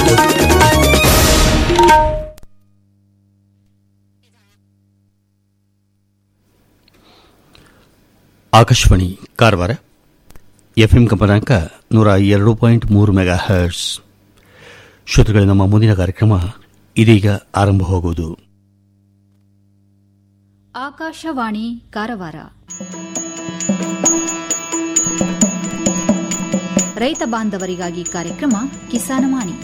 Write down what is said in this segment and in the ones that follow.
Akashvani Karwar FM ಕಂಪನಾಂಕ ನೂರ ಎರಡು ಪಾಯಿಂಟ್ ಮೂರು ಮೆಗಾ ಹರ್ಟ್ಸ್ ಶ್ರೋತೃಗಳ ನಮ್ಮ ಮುಂದಿನ ಕಾರ್ಯಕ್ರಮ ಇದೀಗ ಆರಂಭವಾಗುವುದು ಆಕಾಶವಾಣಿ ಕಾರವಾರ ರೈತ ಬಾಂಧವರಿಗಾಗಿ ಕಾರ್ಯಕ್ರಮ ಕಿಸಾನವಾಣಿ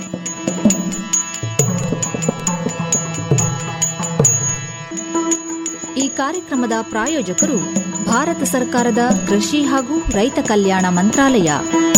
ಈ ಕಾರ್ಯಕ್ರಮದ ಪ್ರಾಯೋಜಕರು ಭಾರತ ಸರ್ಕಾರದ ಕೃಷಿ ಹಾಗೂ ರೈತ ಕಲ್ಯಾಣ ಮಂತ್ರಾಲಯ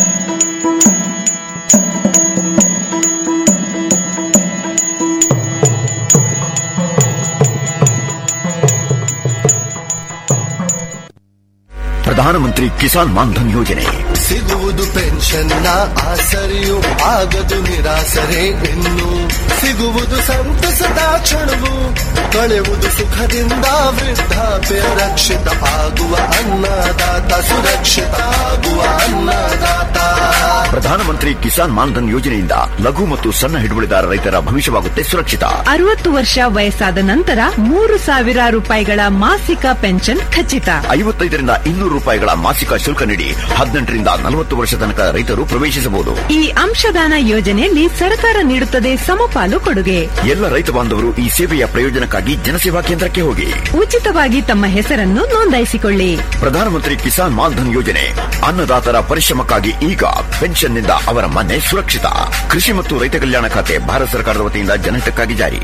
ಪ್ರಧಾನಮಂತ್ರಿ ಕಿಸಾನ್ ಮಾನ್ಧನ್ ಯೋಜನೆ ಸಿಗುವುದು ಪೆನ್ಷನ್ನ ಆಸರೆಯು ಆಗದು ನಿರಾಸರೆ ಇನ್ನು ಸಿಗುವುದು ಸಂತಸದ ಕ್ಷಣವು ಕಳೆಯುವುದು ಸುಖದಿಂದ ವೃದ್ಧಾಪ್ಯ ರಕ್ಷಿತ ಆಗುವ ಅನ್ನದಾತ ಸುರಕ್ಷಿತ ಆಗುವ ಅನ್ನದಾತ ಪ್ರಧಾನಮಂತ್ರಿ ಕಿಸಾನ್ ಮಾನ್ಧನ್ ಯೋಜನೆಯಿಂದ ಲಘು ಮತ್ತು ಸಣ್ಣ ಹಿಡುವಳಿದಾರ ರೈತರ ಭವಿಷ್ಯವಾಗುತ್ತೆ ಸುರಕ್ಷಿತ ಅರವತ್ತು ವರ್ಷ ವಯಸ್ಸಾದ ನಂತರ ಮೂರು ಸಾವಿರ ರೂಪಾಯಿಗಳ ಮಾಸಿಕ ಪೆನ್ಷನ್ ಖಚಿತ ಐವತ್ತೈದರಿಂದ ಇನ್ನೂರು ರೂಪಾಯಿಗಳ ಮಾಸಿಕ ಶುಲ್ಕ ನೀಡಿ ಹದಿನೆಂಟರಿಂದ ನಲವತ್ತು ವರ್ಷ ತನಕ ರೈತರು ಪ್ರವೇಶಿಸಬಹುದು ಈ ಅಂಶದಾನ ಯೋಜನೆಯಲ್ಲಿ ಸರ್ಕಾರ ನೀಡುತ್ತದೆ ಸಮಪಾಲು ಕೊಡುಗೆ ಎಲ್ಲ ರೈತ ಬಾಂಧವರು ಈ ಸೇವೆಯ ಪ್ರಯೋಜನಕ್ಕಾಗಿ ಜನಸೇವಾ ಕೇಂದ್ರಕ್ಕೆ ಹೋಗಿ ಉಚಿತವಾಗಿ ತಮ್ಮ ಹೆಸರನ್ನು ನೋಂದಾಯಿಸಿಕೊಳ್ಳಿ ಪ್ರಧಾನಮಂತ್ರಿ ಕಿಸಾನ್ ಮಾನ್ಧನ್ ಯೋಜನೆ ಅನ್ನದಾತರ ಪರಿಶ್ರಮಕ್ಕಾಗಿ ಈಗ ಪೆನ್ಷನ್ನಿಂದ ಅವರ ಮನೆ ಸುರಕ್ಷಿತ ಕೃಷಿ ಮತ್ತು ರೈತ ಕಲ್ಯಾಣ ಖಾತೆ ಭಾರತ ಸರ್ಕಾರದ ವತಿಯಿಂದ ಜನಹಿತಕ್ಕಾಗಿ ಜಾರಿ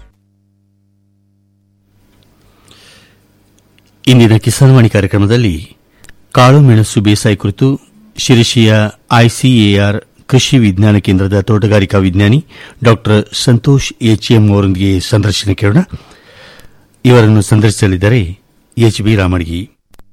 ಇಂದಿನ ಕಿಸಾನ್ವಾಣಿ ಕಾರ್ಯಕ್ರಮದಲ್ಲಿ ಕಾಳು ಮೆಣಸು ಬೇಸಾಯ ಕುರಿತು ಶಿರಸಿಯ ಐಸಿಎಆರ್ ಕೃಷಿ ವಿಜ್ಞಾನ ಕೇಂದ್ರದ ತೋಟಗಾರಿಕಾ ವಿಜ್ಞಾನಿ ಡಾ ಸಂತೋಷ್ ಎಚ್ಎಂ ಅವರೊಂದಿಗೆ ಸಂದರ್ಶನ ಕೇಳೋಣ ಇವರನ್ನು ಸಂದರ್ಶಿಸಲಿದ್ದಾರೆ ಎಚ್ ಬಿ ರಾಮಡ್ಗಿ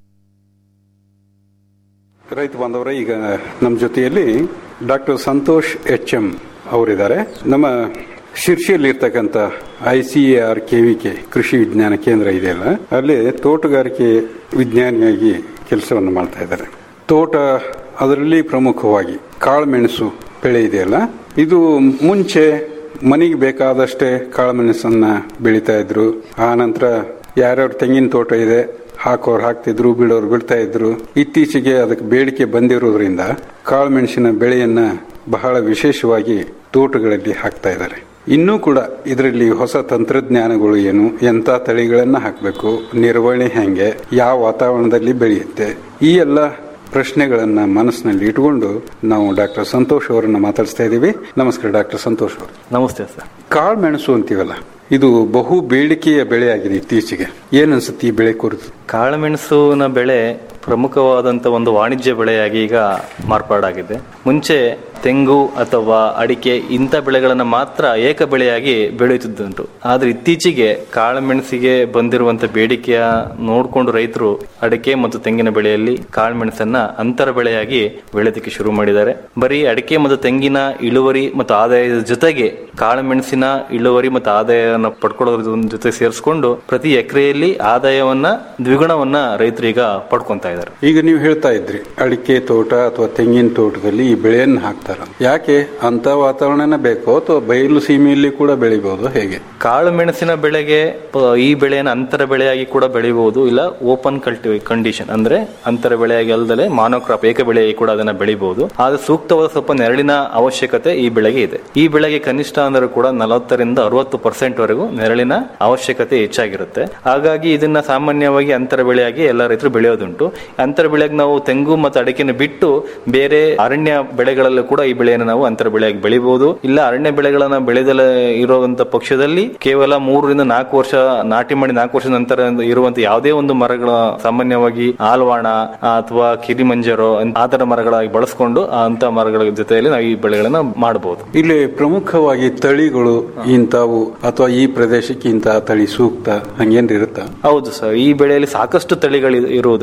ರೈತ ಬಾಂಧವರೇ ಈಗ ನಮ್ಮ ಜೊತೆಯಲ್ಲಿ ಡಾಕ್ಟರ್ ಸಂತೋಷ್ ಎಚ್ ಎಂ ಅವರಿದ್ದಾರೆ ನಮ್ಮ ಶಿರ್ಷಿಯಲ್ಲಿ ಇರ್ತಕ್ಕಂಥ I C A R KVK Krishi Vigyan ಕೇಂದ್ರ ಇದೆಯಲ್ಲ ಅಲ್ಲಿ ತೋಟಗಾರಿಕೆ ವಿಜ್ಞಾನಿಯಾಗಿ ಕೆಲಸವನ್ನು ಮಾಡ್ತಾ ಇದ್ದಾರೆ ತೋಟ ಅದರಲ್ಲಿ ಪ್ರಮುಖವಾಗಿ ಕಾಳುಮೆಣಸು ಬೆಳೆ ಇದೆಯಲ್ಲ ಇದು ಮುಂಚೆ ಮನೆಗೆ ಬೇಕಾದಷ್ಟೇ ಕಾಳುಮೆಣಸನ್ನ ಬೆಳೀತಾ ಇದ್ರು ಆ ನಂತರ ಯಾರ್ಯಾರ ತೆಂಗಿನ ತೋಟ ಇದೆ ಹಾಕೋರು ಹಾಕ್ತಿದ್ರು ಬಿಡೋರು ಬಿಡ್ತಾ ಇದ್ರು ಇತ್ತೀಚೆಗೆ ಅದಕ್ಕೆ ಬೇಡಿಕೆ ಬಂದಿರೋದ್ರಿಂದ ಕಾಳುಮೆಣಸಿನ ಬೆಳೆಯನ್ನ ಬಹಳ ವಿಶೇಷವಾಗಿ ತೋಟಗಳಲ್ಲಿ ಹಾಕ್ತಾ ಇದ್ದಾರೆ ಇನ್ನೂ ಕೂಡ ಇದರಲ್ಲಿ ಹೊಸ ತಂತ್ರಜ್ಞಾನಗಳು ಏನು ಎಂತ ತಳಿಗಳನ್ನ ಹಾಕಬೇಕು ನಿರ್ವಹಣೆ ಹೆಂಗೆ ಯಾವ ವಾತಾವರಣದಲ್ಲಿ ಬೆಳೆಯುತ್ತೆ ಈ ಎಲ್ಲ ಪ್ರಶ್ನೆಗಳನ್ನ ಮನಸ್ಸಿನಲ್ಲಿ ಇಟ್ಕೊಂಡು ನಾವು ಡಾಕ್ಟರ್ ಸಂತೋಷ್ ಅವರನ್ನ ಮಾತಾಡಿಸ್ತಾ ಇದ್ದೀವಿ ನಮಸ್ಕಾರ ಡಾಕ್ಟರ್ ಸಂತೋಷ್ ಅವರು ನಮಸ್ತೆ ಸರ್ ಕಾಳು ಮೆಣಸು ಅಂತೀವಲ್ಲ ಇದು ಬಹು ಬೇಡಿಕೆಯ ಬೆಳೆ ಆಗಿದೆ ಇತ್ತೀಚೆಗೆ ಏನ್ ಅನ್ಸುತ್ತೆ ಈ ಬೆಳೆ ಕುರಿತು ಕಾಳುಮೆಣಸುವಿನ ಬೆಳೆ ಪ್ರಮುಖವಾದಂಥ ಒಂದು ವಾಣಿಜ್ಯ ಬೆಳೆಯಾಗಿ ಈಗ ಮಾರ್ಪಾಡಾಗಿದೆ ಮುಂಚೆ ತೆಂಗು ಅಥವಾ ಅಡಿಕೆ ಇಂಥ ಬೆಳೆಗಳನ್ನು ಮಾತ್ರ ಏಕ ಬೆಳೆಯಾಗಿ ಬೆಳೆಯುತ್ತಿದ್ದುಂಟು ಆದ್ರೆ ಇತ್ತೀಚೆಗೆ ಕಾಳುಮೆಣಸಿಗೆ ಬಂದಿರುವಂತ ಬೇಡಿಕೆಯ ನೋಡಿಕೊಂಡು ರೈತರು ಅಡಿಕೆ ಮತ್ತು ತೆಂಗಿನ ಬೆಳೆಯಲ್ಲಿ ಕಾಳುಮೆಣಸನ್ನ ಅಂತರ ಬೆಳೆಯಾಗಿ ಬೆಳೆಯೋದಕ್ಕೆ ಶುರು ಮಾಡಿದ್ದಾರೆ ಬರೀ ಅಡಿಕೆ ಮತ್ತು ತೆಂಗಿನ ಇಳುವರಿ ಮತ್ತು ಆದಾಯದ ಜೊತೆಗೆ ಕಾಳುಮೆಣಸಿನ ಇಳುವರಿ ಮತ್ತು ಆದಾಯವನ್ನು ಪಡ್ಕೊಳ್ಳೋದ್ರ ಜೊತೆ ಸೇರಿಸಿಕೊಂಡು ಪ್ರತಿ ಎಕರೆಯಲ್ಲಿ ಆದಾಯವನ್ನ ದ್ವಿಗುಣವನ್ನ ರೈತರೀಗ ಪಡ್ಕೊಂತಾ ಇದ್ದಾರೆ ಈಗ ನೀವು ಹೇಳ್ತಾ ಇದ್ರಿ ಅಡಿಕೆ ತೋಟ ಅಥವಾ ತೆಂಗಿನ ತೋಟದಲ್ಲಿ ಈ ಬೆಳೆಯನ್ನು ಹಾಕ್ತಾರ ಯಾಕೆ ಅಂತ ವಾತಾವರಣನ ಬೇಕೋ ಅಥವಾ ಬಯಲು ಸೀಮೆಯಲ್ಲಿ ಕೂಡ ಬೆಳಿಬಹುದು ಹೇಗೆ ಕಾಳು ಮೆಣಸಿನ ಬೆಳೆಗೆ ಪ- ಈ ಬೆಳೆಯನ್ನು ಅಂತರ ಬೆಳೆಯಾಗಿ ಕೂಡ ಬೆಳಿಬಹುದು ಇಲ್ಲ ಓಪನ್ ಕಲ್ಟಿ ಕಂಡೀಷನ್ ಅಂದ್ರೆ ಅಂತರ ಬೆಳೆಯಾಗಿ ಅಲ್ಲದೆ ಮಾನೋಕ್ರಾಪ್ ಏಕ ಬೆಳೆಯಾಗಿ ಕೂಡ ಅದನ್ನ ಬೆಳಿಬಹುದು ಆದ್ರೆ ಸೂಕ್ತವಾದ ಸ್ವಲ್ಪ ನೆರಳಿನ ಅವಶ್ಯಕತೆ ಈ ಬೆಳೆಗೆ ಇದೆ ಈ ಬೆಳೆಗೆ ಕನಿಷ್ಠ ಅಂದ್ರೆ ಕೂಡ ನಲವತ್ತರಿಂದ ಅರವತ್ತು ಪರ್ಸೆಂಟ್ ವರೆಗೂ ನೆರಳಿನ ಅವಶ್ಯಕತೆ ಹೆಚ್ಚಾಗಿರುತ್ತೆ ಹಾಗಾಗಿ ಇದನ್ನ ಸಾಮಾನ್ಯವಾಗಿ ಅಂತರ ಬೆಳೆಯಾಗಿ ಎಲ್ಲ ರೈತರು ಬೆಳೆಯೋದುಂಟು ಅಂತರ ಬೆಳೆಯಾಗಿ ನಾವು ತೆಂಗು ಮತ್ತು ಅಡಿಕೆನ ಬಿಟ್ಟು ಬೇರೆ ಅರಣ್ಯ ಬೆಳೆಗಳಲ್ಲೂ ಕೂಡ ಈ ಬೆಳೆಯನ್ನು ನಾವು ಅಂತರ ಬೆಳೆಯಾಗಿ ಬೆಳಿಬಹುದು ಇಲ್ಲ ಅರಣ್ಯ ಬೆಳೆಗಳನ್ನ ಬೆಳೆದಲ್ಲ ಇರುವಂತ ಪಕ್ಷದಲ್ಲಿ ಕೇವಲ ಮೂರರಿಂದ ನಾಲ್ಕು ವರ್ಷ ನಾಟಿ ಮಾಡಿ ನಾಲ್ಕು ವರ್ಷದ ನಂತರ ಇರುವಂತ ಯಾವುದೇ ಒಂದು ಮರಗಳ ಸಾಮಾನ್ಯವಾಗಿ ಆಲ್ವಾಣ ಅಥವಾ ಕಿರಿಮಂಜರೋ ಆ ತರ ಮರಗಳಾಗಿ ಬಳಸ್ಕೊಂಡು ಅಂತ ಮರಗಳ ಜೊತೆಯಲ್ಲಿ ನಾವು ಈ ಬೆಳೆಗಳನ್ನ ಮಾಡಬಹುದು ಇಲ್ಲಿ ಪ್ರಮುಖವಾಗಿ ತಳಿಗಳು ಇಂಥವು ಅಥವಾ ಈ ಪ್ರದೇಶಕ್ಕೆ ಇಂತಹ ತಳಿ ಸೂಕ್ತ ಹಂಗೇನ್ರಿ ಇರುತ್ತಾ ಹೌದು ಸರ್ ಈ ಬೆಳೆಯಲ್ಲಿ ಸಾಕಷ್ಟು ತಳಿಗಳು ಇರುವುದುಂಟು ಈ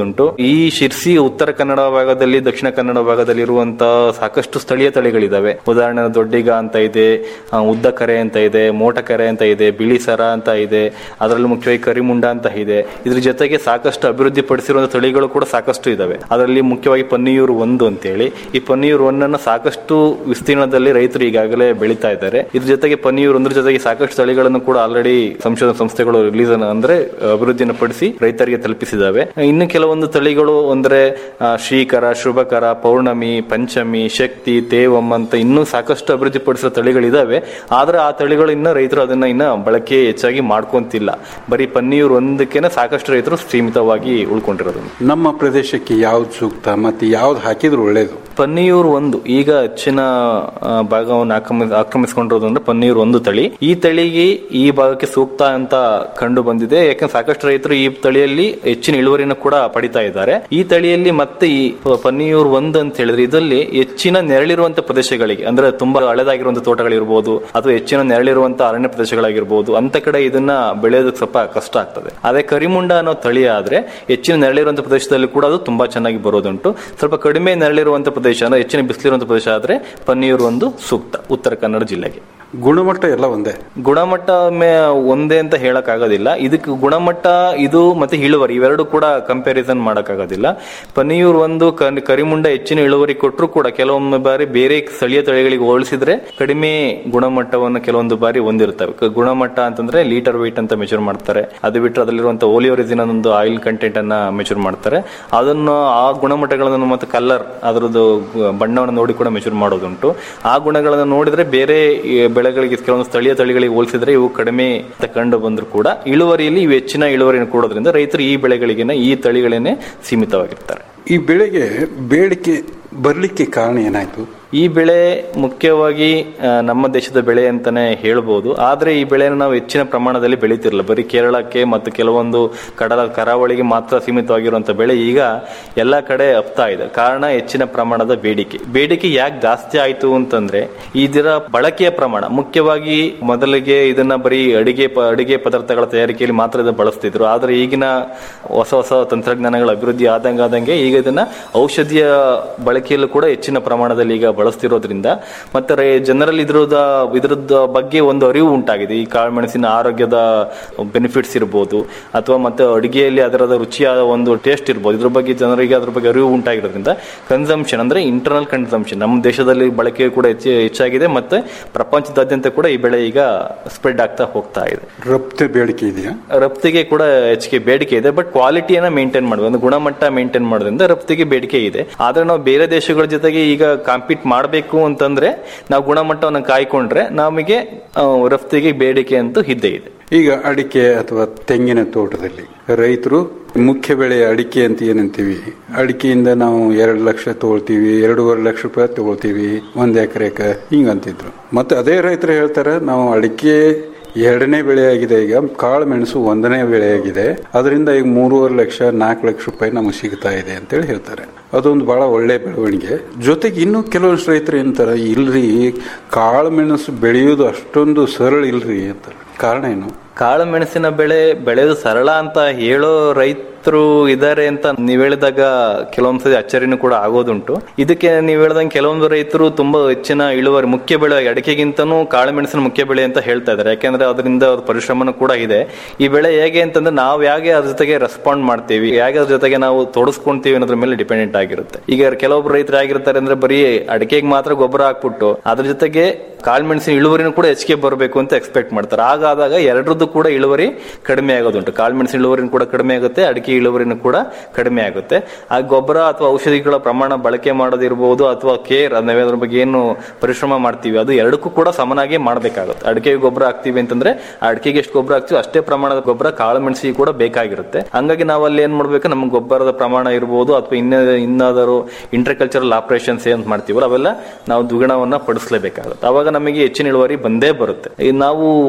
ಈ ಶಿರ್ಸಿ ಉತ್ತರ ಕನ್ನಡ ಭಾಗದಲ್ಲಿ ದಕ್ಷಿಣ ಕನ್ನಡ ಭಾಗದಲ್ಲಿ ಇರುವಂತಹ ಸಾಕಷ್ಟು ಸ್ಥಳೀಯ ತಳಿಗಳಿದಾವೆ ಉದಾಹರಣೆ ದೊಡ್ಡಿಗ ಅಂತ ಇದೆ ಆ, ಉದ್ದ ಕರೆ ಅಂತ ಇದೆ ಮೋಟ ಕರೆ ಅಂತ ಇದೆ ಬಿಳಿ ಸರ ಅಂತ ಇದೆ ಅದರಲ್ಲಿ ಮುಖ್ಯವಾಗಿ ಕರಿಮುಂಡ ಅಂತ ಇದೆ ಇದ್ರ ಜೊತೆಗೆ ಸಾಕಷ್ಟು ಅಭಿವೃದ್ಧಿ ಪಡಿಸಿರುವಂತಹ ತಳಿಗಳು ಕೂಡ ಸಾಕಷ್ಟು ಇದಾವೆ ಅದರಲ್ಲಿ ಮುಖ್ಯವಾಗಿ ಪನ್ನಿಯೂರು ಒಂದು ಅಂತೇಳಿ ಈ ಪನ್ನಿಯೂರು ಒಂದನ್ನ ಸಾಕಷ್ಟು ವಿಸ್ತೀರ್ಣದಲ್ಲಿ ರೈತರು ಈಗಾಗಲೇ ಬೆಳೀತಾ ಇದ್ದಾರೆ ಇದ್ರ ಜೊತೆಗೆ ಪನ್ನಿಯೂರು ಒಂದ್ರ ಜೊತೆಗೆ ಸಾಕಷ್ಟು ತಳಿಗಳನ್ನು ಕೂಡ ಆಲ್ರೆಡಿ ಸಂಶೋಧನಾ ಸಂಸ್ಥೆಗಳು ರಿಲೀಸ್ ಅಂದ್ರೆ ಅಭಿವೃದ್ಧಿಯನ್ನು ಪಡಿಸಿ ರೈತರಿಗೆ ತಲುಪಿಸಿದಾವೆ ಇನ್ನು ಕೆಲವೊಂದು ತಳಿಗಳು ಅಂದ್ರೆ ಆ, ಶ್ರೀಕರ ಶುಭಕರ ಪೌರ್ಣಮಿ ಪಂಚಮಿ ಶಕ್ತಿ ತೇವಂ ಅಂತ ಇನ್ನೂ ಸಾಕಷ್ಟು ಅಭಿವೃದ್ಧಿ ಪಡಿಸಿದ ತಳಿಗಳಿದಾವೆ ಆದ್ರೆ ಆ ತಳಿಗಳು ಇನ್ನ ರೈತರು ಅದನ್ನ ಇನ್ನ ಬಳಕೆ ಹೆಚ್ಚಾಗಿ ಮಾಡ್ಕೊಂತಿಲ್ಲ ಬರೀ ಪನ್ನೀರ್ ಒಂದಕ್ಕೇನೆ ಸಾಕಷ್ಟು ರೈತರು ಸೀಮಿತವಾಗಿ ಉಳ್ಕೊಂಡಿರೋದು ನಮ್ಮ ಪ್ರದೇಶಕ್ಕೆ ಯಾವ್ದು ಸೂಕ್ತ ಮತ್ತೆ ಯಾವ್ದು ಹಾಕಿದ್ರೆ ಒಳ್ಳೇದು ಪನ್ನೀರ್ ಒಂದು ಈಗ ಹೆಚ್ಚಿನ ಆ, ಭಾಗವನ್ನು ಆಕ್ರಮಿ ಆಕ್ರಮಿಸಿಕೊಂಡಿರೋದು ಅಂದ್ರೆ ಪನ್ನೀರ್ ಒಂದು ತಳಿ ಈ ತಳಿಗೆ ಈ ಭಾಗಕ್ಕೆ ಸೂಕ್ತ ಅಂತ ಕಂಡು ಬಂದಿದೆ ಯಾಕಂದ್ರೆ ಸಾಕಷ್ಟು ರೈತರು ಈ ತಳಿಯಲ್ಲಿ ಹೆಚ್ಚಿನ ಇಳುವರಿನ ಕೂಡ ಪಡಿತಾ ಇದ್ದಾರೆ ಈ ತಳಿಯಲ್ಲಿ ಮತ್ತೆ ಈ ಪನ್ನೀರ್ ಒಂದು ಅಂತ ಹೇಳಿದ್ರೆ ಇದರಲ್ಲಿ ಹೆಚ್ಚಿನ ನೆರಳಿರುವಂತ ಪ್ರದೇಶಗಳಿಗೆ ಅಂದ್ರೆ ತುಂಬಾ ಹಳೆದಾಗಿರುವಂತ ತೋಟಗಳಿರ್ಬೋದು ಅಥವಾ ಹೆಚ್ಚಿನ ನೆರಳಿರುವಂತ ಅರಣ್ಯ ಪ್ರದೇಶಗಳಾಗಿರ್ಬೋದು ಅಂತ ಕಡೆ ಇದನ್ನ ಬೆಳೆಯೋದಕ್ಕೆ ಸ್ವಲ್ಪ ಕಷ್ಟ ಆಗ್ತದೆ ಅದೇ ಕರಿಮುಂಡ ಅನ್ನೋ ತಳಿ ಆದ್ರೆ ಹೆಚ್ಚಿನ ನೆರಳಿರುವಂತ ಪ್ರದೇಶದಲ್ಲಿ ಕೂಡ ಅದು ತುಂಬಾ ಚೆನ್ನಾಗಿ ಬರೋದುಂಟು ಸ್ವಲ್ಪ ಕಡಿಮೆ ನೆರಳಿರುವಂತ ಪ್ರದೇಶ ಅಂದ್ರೆ ಹೆಚ್ಚಿನ ಬಿಸಿಲಿರುವಂತ ಪ್ರದೇಶ ಆದ್ರೆ ಪನ್ನೀರ್ ಒಂದು ಸೂಕ್ತ ಉತ್ತರ ಕನ್ನಡ ಜಿಲ್ಲೆಗೆ ಗುಣಮಟ್ಟ ಎಲ್ಲ ಒಂದೇ ಗುಣಮಟ್ಟ ಮೇ ಒಂದೇ ಅಂತ ಹೇಳಕ್ ಆಗೋದಿಲ್ಲ ಇದಕ್ಕೆ ಗುಣಮಟ್ಟ ಇದು ಮತ್ತೆ ಇಳುವರಿ ಇವೆರಡು ಕೂಡ ಕಂಪ್ಯಾರಿಸನ್ ಮಾಡಕ್ ಆಗೋದಿಲ್ಲ ಪನ್ನೀರ್ ಒಂದು ಕ- ಕರಿಮುಂಡ ಹೆಚ್ಚಿನ ಇಳುವರಿ ಕೊಟ್ಟರು ಕೂಡ ಕೆಲವೊಮ್ಮೆ ಬಾರಿ ಬೇರೆ ಸ್ಥಳೀಯ ತಳಿಗಳಿಗೆ ಹೋಲಿಸಿದ್ರೆ ಕಡಿಮೆ ಗುಣಮಟ್ಟವನ್ನು ಕೆಲವೊಂದು ಬಾರಿ ಹೊಂದಿರ್ತವೆ ಕ- ಗುಣಮಟ್ಟ ಅಂತಂದ್ರೆ ಲೀಟರ್ weight ಅಂತ ಮೆಜರ್ ಮಾಡ್ತಾರೆ ಅದು ಬಿಟ್ಟರೆ ಅದರಲ್ಲಿರುವಂತಹ ಓಲಿಯೋರಿಜಿನ್ ಒಂದು ಆಯಿಲ್ ಕಂಟೆಂಟ್ ಅನ್ನ ಮೆಜರ್ ಮಾಡ್ತಾರೆ ಅದನ್ನು ಆ ಗುಣಮಟ್ಟಗಳನ್ನು ಮತ್ತೆ ಕಲರ್ ಅದರದ್ದು ಗು- ಬಣ್ಣವನ್ನು ನೋಡಿ ಕೂಡ ಮೆಜರ್ ಮಾಡೋದುಂಟು ಆ ಗುಣಗಳನ್ನು ನೋಡಿದ್ರೆ ಬೇರೆ ಈ ಬೆಳೆಗಳಿಗೆ ಕೆಲವೊಂದು ಸ್ಥಳೀಯ ತಳಿಗಳಿಗೆ ಹೋಲಿಸಿದ್ರೆ ಇವು ಕಡಿಮೆ ಅಂತ ಕಂಡು ಬಂದ್ರು ಕೂಡ ಇಳುವರಿಯಲ್ಲಿ ಇವು ಹೆಚ್ಚಿನ ಇಳುವರಿಯನ್ನು ಕೊಡೋದ್ರಿಂದ ರೈತರು ಈ ಬೆಳೆಗಳಿಗೆನ ಈ ತಳಿಗಳೇನೆ ಸೀಮಿತವಾಗಿರ್ತಾರೆ ಈ ಬೆಳೆಗೆ ಬೇಡಿಕೆ ಬರ್ಲಿಕ್ಕೆ ಕಾರಣ ಏನಾಯ್ತು ಈ ಬೆಳೆ ಮುಖ್ಯವಾಗಿ ಆ, ನಮ್ಮ ದೇಶದ ಬೆಳೆ ಅಂತಾನೆ ಹೇಳ್ಬೋದು ಆದ್ರೆ ಈ ಬೆಳೆನ ನಾವು ಹೆಚ್ಚಿನ ಪ್ರಮಾಣದಲ್ಲಿ ಬೆಳೀತಿರಲಿಲ್ಲ ಬರೀ ಕೇರಳಕ್ಕೆ ಮತ್ತು ಕೆಲವೊಂದು ಕಡಲ ಕರಾವಳಿಗೆ ಮಾತ್ರ ಸೀಮಿತವಾಗಿರುವಂತ ಬೆಳೆ ಈಗ ಎಲ್ಲ ಕಡೆ ಹಬ್ತಾ ಇದೆ ಕಾರಣ ಹೆಚ್ಚಿನ ಪ್ರಮಾಣದ ಬೇಡಿಕೆ ಬೇಡಿಕೆ ಯಾಕೆ ಜಾಸ್ತಿ ಆಯ್ತು ಅಂತಂದ್ರೆ ಇದರ ಬಳಕೆಯ ಪ್ರಮಾಣ ಮುಖ್ಯವಾಗಿ ಮೊದಲಿಗೆ ಇದನ್ನ ಬರೀ ಅಡಿಗೆ ಪ- ಅಡಿಗೆ ಪದಾರ್ಥಗಳ ತಯಾರಿಕೆಯಲ್ಲಿ ಮಾತ್ರ ಇದನ್ನ ಬಳಸ್ತಿದ್ರು ಆದ್ರೆ ಈಗಿನ ಹೊಸ ಹೊಸ ತಂತ್ರಜ್ಞಾನಗಳ ಅಭಿವೃದ್ಧಿ ಆದಂಗ ಆದಂಗೆ ಈಗ ಇದನ್ನ ಔಷಧಿಯ ಬಳಕೆಯಲ್ಲೂ ಕೂಡ ಹೆಚ್ಚಿನ ಪ್ರಮಾಣದಲ್ಲಿ ಈಗ ಬಳಸ್ತಿರೋದ್ರಿಂದ ಮತ್ತೆ ರೈ- ಜನರಲ್ಲಿ ಇದ್ರದ ಇದ್ರದ್ದು ಬಗ್ಗೆ ಒಂದು ಅರಿವು ಉಂಟಾಗಿದೆ ಈ ಕಾಳುಮೆಣಸಿನ ಆರೋಗ್ಯದ ಬೆನಿಫಿಟ್ಸ್ ಇರ್ಬೋದು ಅಥವಾ ಮತ್ತೆ ಅಡುಗೆಯಲ್ಲಿ ಅದರದ ರುಚಿಯಾದ ಒಂದು ಟೇಸ್ಟ್ ಇರ್ಬೋದು ಇದ್ರ ಬಗ್ಗೆ ಜನರಿಗೆ ಅದ್ರ ಬಗ್ಗೆ ಅರಿವು ಉಂಟಾಗಿರೋದ್ರಿಂದ ಕನ್ಸಂಪ್ಷನ್ ಅಂದ್ರೆ ಇಂಟರ್ನಲ್ ಕನ್ಸಂಪ್ಷನ್ ನಮ್ಮ ದೇಶದಲ್ಲಿ ಬಳಕೆ ಕೂಡ ಹೆಚ್ಚು ಹೆಚ್ಚಾಗಿದೆ ಮತ್ತೆ ಪ್ರಪಂಚದಾದ್ಯಂತ ಕೂಡ ಈ ಬೆಳೆ ಈಗ ಸ್ಪ್ರೆಡ್ ಆಗ್ತಾ ಹೋಗ್ತಾ ಇದೆ ರಫ್ತು ಬೇಡಿಕೆ ಇದೆಯಾ ರಫ್ತಿಗೆ ಕೂಡ ಹೆಚ್ಚಿಗೆ ಬೇಡಿಕೆ ಇದೆ ಬಟ್ ಕ್ವಾಲಿಟಿಯನ್ನ ಮೇಂಟೈನ್ ಮಾಡಬೇಕು ಒಂದು ಗುಣಮಟ್ಟ ಮೇಂಟೈನ್ ಮಾಡೋದ್ರಿಂದ ರಫ್ತಿಗೆ ಬೇಡಿಕೆ ಇದೆ ಆದ್ರೆ ನಾವು ಬೇರೆ ದೇಶಗಳ ಜೊತೆಗೆ ಈಗ ಕಾಂಪೀಟ್ ಮಾಡಬೇಕು ಅಂತಂದ್ರೆ ನಾವು ಗುಣಮಟ್ಟವನ್ನು ಕಾಯ್ಕೊಂಡ್ರೆ ನಮಗೆ ಆ, ರಫ್ತಿಗೆ ಬೇಡಿಕೆ ಅಂತೂ ಇದ್ದೇ ಇದೆ ಈಗ ಅಡಿಕೆ ಅಥವಾ ತೆಂಗಿನ ತೋಟದಲ್ಲಿ ರೈತರು ಮುಖ್ಯ ಬೆಳೆ ಅಡಿಕೆ ಅಂತ ಏನಂತೀವಿ ಅಡಿಕೆಯಿಂದ ನಾವು ಎರಡು ಲಕ್ಷ ತಗೊಳ್ತೀವಿ ಎರಡೂವರೆ ಲಕ್ಷ ರೂಪಾಯಿ ತಗೊಳ್ತೀವಿ ಒಂದ್ ಎಕರೆಕ ಹಿಂಗ ಅಂತಿದ್ರು ಮತ್ತೆ ಅದೇ ರೈತರು ಹೇಳ್ತಾರೆ ನಾವು ಅಡಿಕೆ ಎರಡನೇ ಬೆಳೆಯಾಗಿದೆ ಈಗ ಕಾಳು ಮೆಣಸು ಒಂದನೇ ಬೆಳೆಯಾಗಿದೆ ಅದರಿಂದ ಈಗ ಮೂರುವರೆ ಲಕ್ಷ ನಾಲ್ಕು ಲಕ್ಷ ರೂಪಾಯಿ ನಮಗೆ ಸಿಗ್ತಾ ಇದೆ ಅಂತೇಳಿ ಹೇಳ್ತಾರೆ ಅದೊಂದು ಬಹಳ ಒಳ್ಳೆ ಬೆಳವಣಿಗೆ ಜೊತೆಗೆ ಇನ್ನೂ ಕೆಲವೊಂದು ರೈತರು ಏನಂತಾರೆ ಇಲ್ರಿ ಕಾಳು ಮೆಣಸು ಬೆಳೆಯೋದು ಅಷ್ಟೊಂದು ಸರಳ ಇಲ್ರಿ ಅಂತಾರೆ ಕಾರಣ ಏನು ಕಾಳು ಮೆಣಸಿನ ಬೆಳೆ ಬೆಳೆಯೋದು ಸರಳ ಅಂತ ಹೇಳೋ ರೈತರು ಇದಾರೆ ಅಂತ ನೀವ್ ಹೇಳಿದಾಗ ಕೆಲವೊಂದ್ ಸತಿ ಅಚ್ಚರಿನೂ ಕೂಡ ಆಗೋದುಂಟು ಇದಕ್ಕೆ ನೀವ್ ಹೇಳ್ದಂಗೆ ಕೆಲವೊಂದು ರೈತರು ತುಂಬಾ ಹೆಚ್ಚಿನ ಇಳುವರಿ ಮುಖ್ಯ ಬೆಳೆ ಅಡಿಕೆಗಿಂತನೂ ಕಾಳು ಮೆಣಸಿನ ಮುಖ್ಯ ಬೆಳೆ ಅಂತ ಹೇಳ್ತಾ ಇದ್ದಾರೆ ಯಾಕೆಂದ್ರೆ ಅದರಿಂದ ಅವ್ರ ಪರಿಶ್ರಮನೂ ಕೂಡ ಇದೆ ಈ ಬೆಳೆ ಹೇಗೆ ಅಂತಂದ್ರೆ ನಾವು ಹೇಗೆ ಅದ್ರ ಜೊತೆಗೆ ರೆಸ್ಪಾಂಡ್ ಮಾಡ್ತೀವಿ ಹೇಗೆ ಅದ್ರ ಜೊತೆಗೆ ನಾವು ತೊಡಸ್ಕೊಂತೀವಿ ಅನ್ನೋದ್ರ ಮೇಲೆ ಡಿಪೆಂಡೆಂಟ್ ಆಗಿರುತ್ತೆ ಈಗ ಕೆಲವೊಬ್ರು ರೈತರು ಆಗಿರ್ತಾರೆ ಅಂದ್ರೆ ಬರೀ ಅಡಿಕೆಗೆ ಮಾತ್ರ ಗೊಬ್ಬರ ಹಾಕ್ಬಿಟ್ಟು ಅದ್ರ ಜೊತೆಗೆ ಕಾಳುಮೆಣಸಿನ ಇಳುವರಿನೂ ಕೂಡ ಹೆಚ್ಚಿಗೆ ಬರಬೇಕು ಅಂತ ಎಕ್ಸ್ಪೆಕ್ಟ್ ಮಾಡ್ತಾರೆ ಹಾಗಾದಾಗ ಎರಡರದ್ದು ಕೂಡ ಇಳುವರಿ ಕಡಿಮೆ ಆಗೋದುಂಟು ಕಾಳುಮೆಣಸಿನ ಇಳುವರಿನೂ ಕೂಡ ಕಡಿಮೆ ಆಗುತ್ತೆ ಅಡಿಕೆ ಇಳುವರಿನೂ ಕೂಡ ಕಡಿಮೆ ಆಗುತ್ತೆ ಆ ಗೊಬ್ಬರ ಅಥವಾ ಔಷಧಿಗಳ ಪ್ರಮಾಣ ಬಳಕೆ ಮಾಡೋದಿರ್ಬೋದು ಅಥವಾ ಕೇರ್ ನಾವೇ ಅದ್ರ ಬಗ್ಗೆ ಏನು ಪರಿಶ್ರಮ ಮಾಡ್ತೀವಿ ಅದು ಎರಡಕ್ಕೂ ಕೂಡ ಸಮನಾಗಿ ಮಾಡಬೇಕಾಗುತ್ತೆ ಅಡಿಕೆಗೆ ಗೊಬ್ಬರ ಹಾಕ್ತೀವಿ ಅಂತಂದ್ರೆ ಆ ಅಡಿಕೆಗೆ ಎಷ್ಟು ಗೊಬ್ಬರ ಹಾಕ್ತೀವಿ ಅಷ್ಟೇ ಪ್ರಮಾಣದ ಗೊಬ್ಬರ ಕಾಳುಮೆಣಸಿಗೆ ಕೂಡ ಬೇಕಾಗಿರುತ್ತೆ ಹಂಗಾಗಿ ನಾವು ಅಲ್ಲಿ ಏನ್ ಮಾಡ್ಬೇಕು ನಮ್ಗೆ ಗೊಬ್ಬರದ ಪ್ರಮಾಣ ಇರ್ಬೋದು ಅಥವಾ ಇನ್ನ ಇನ್ನಾದರೂ ಇಂಟರ್ಕಲ್ಚರಲ್ ಆಪರೇಷನ್ಸ್ ಏನ್ ಮಾಡ್ತೀವಲ್ಲ ಅವೆಲ್ಲ ನಾವು ದ್ವಿಗುಣವನ್ನ ಪಡಿಸಲೇಬೇಕಾಗುತ್ತೆ ಅವಾಗ ನಮಗೆ ಹೆಚ್ಚಿನ ಇಳುವರಿ ಬಂದೇ ಬರುತ್ತೆ ಈ ನಾವು ಅಡಿಕೆ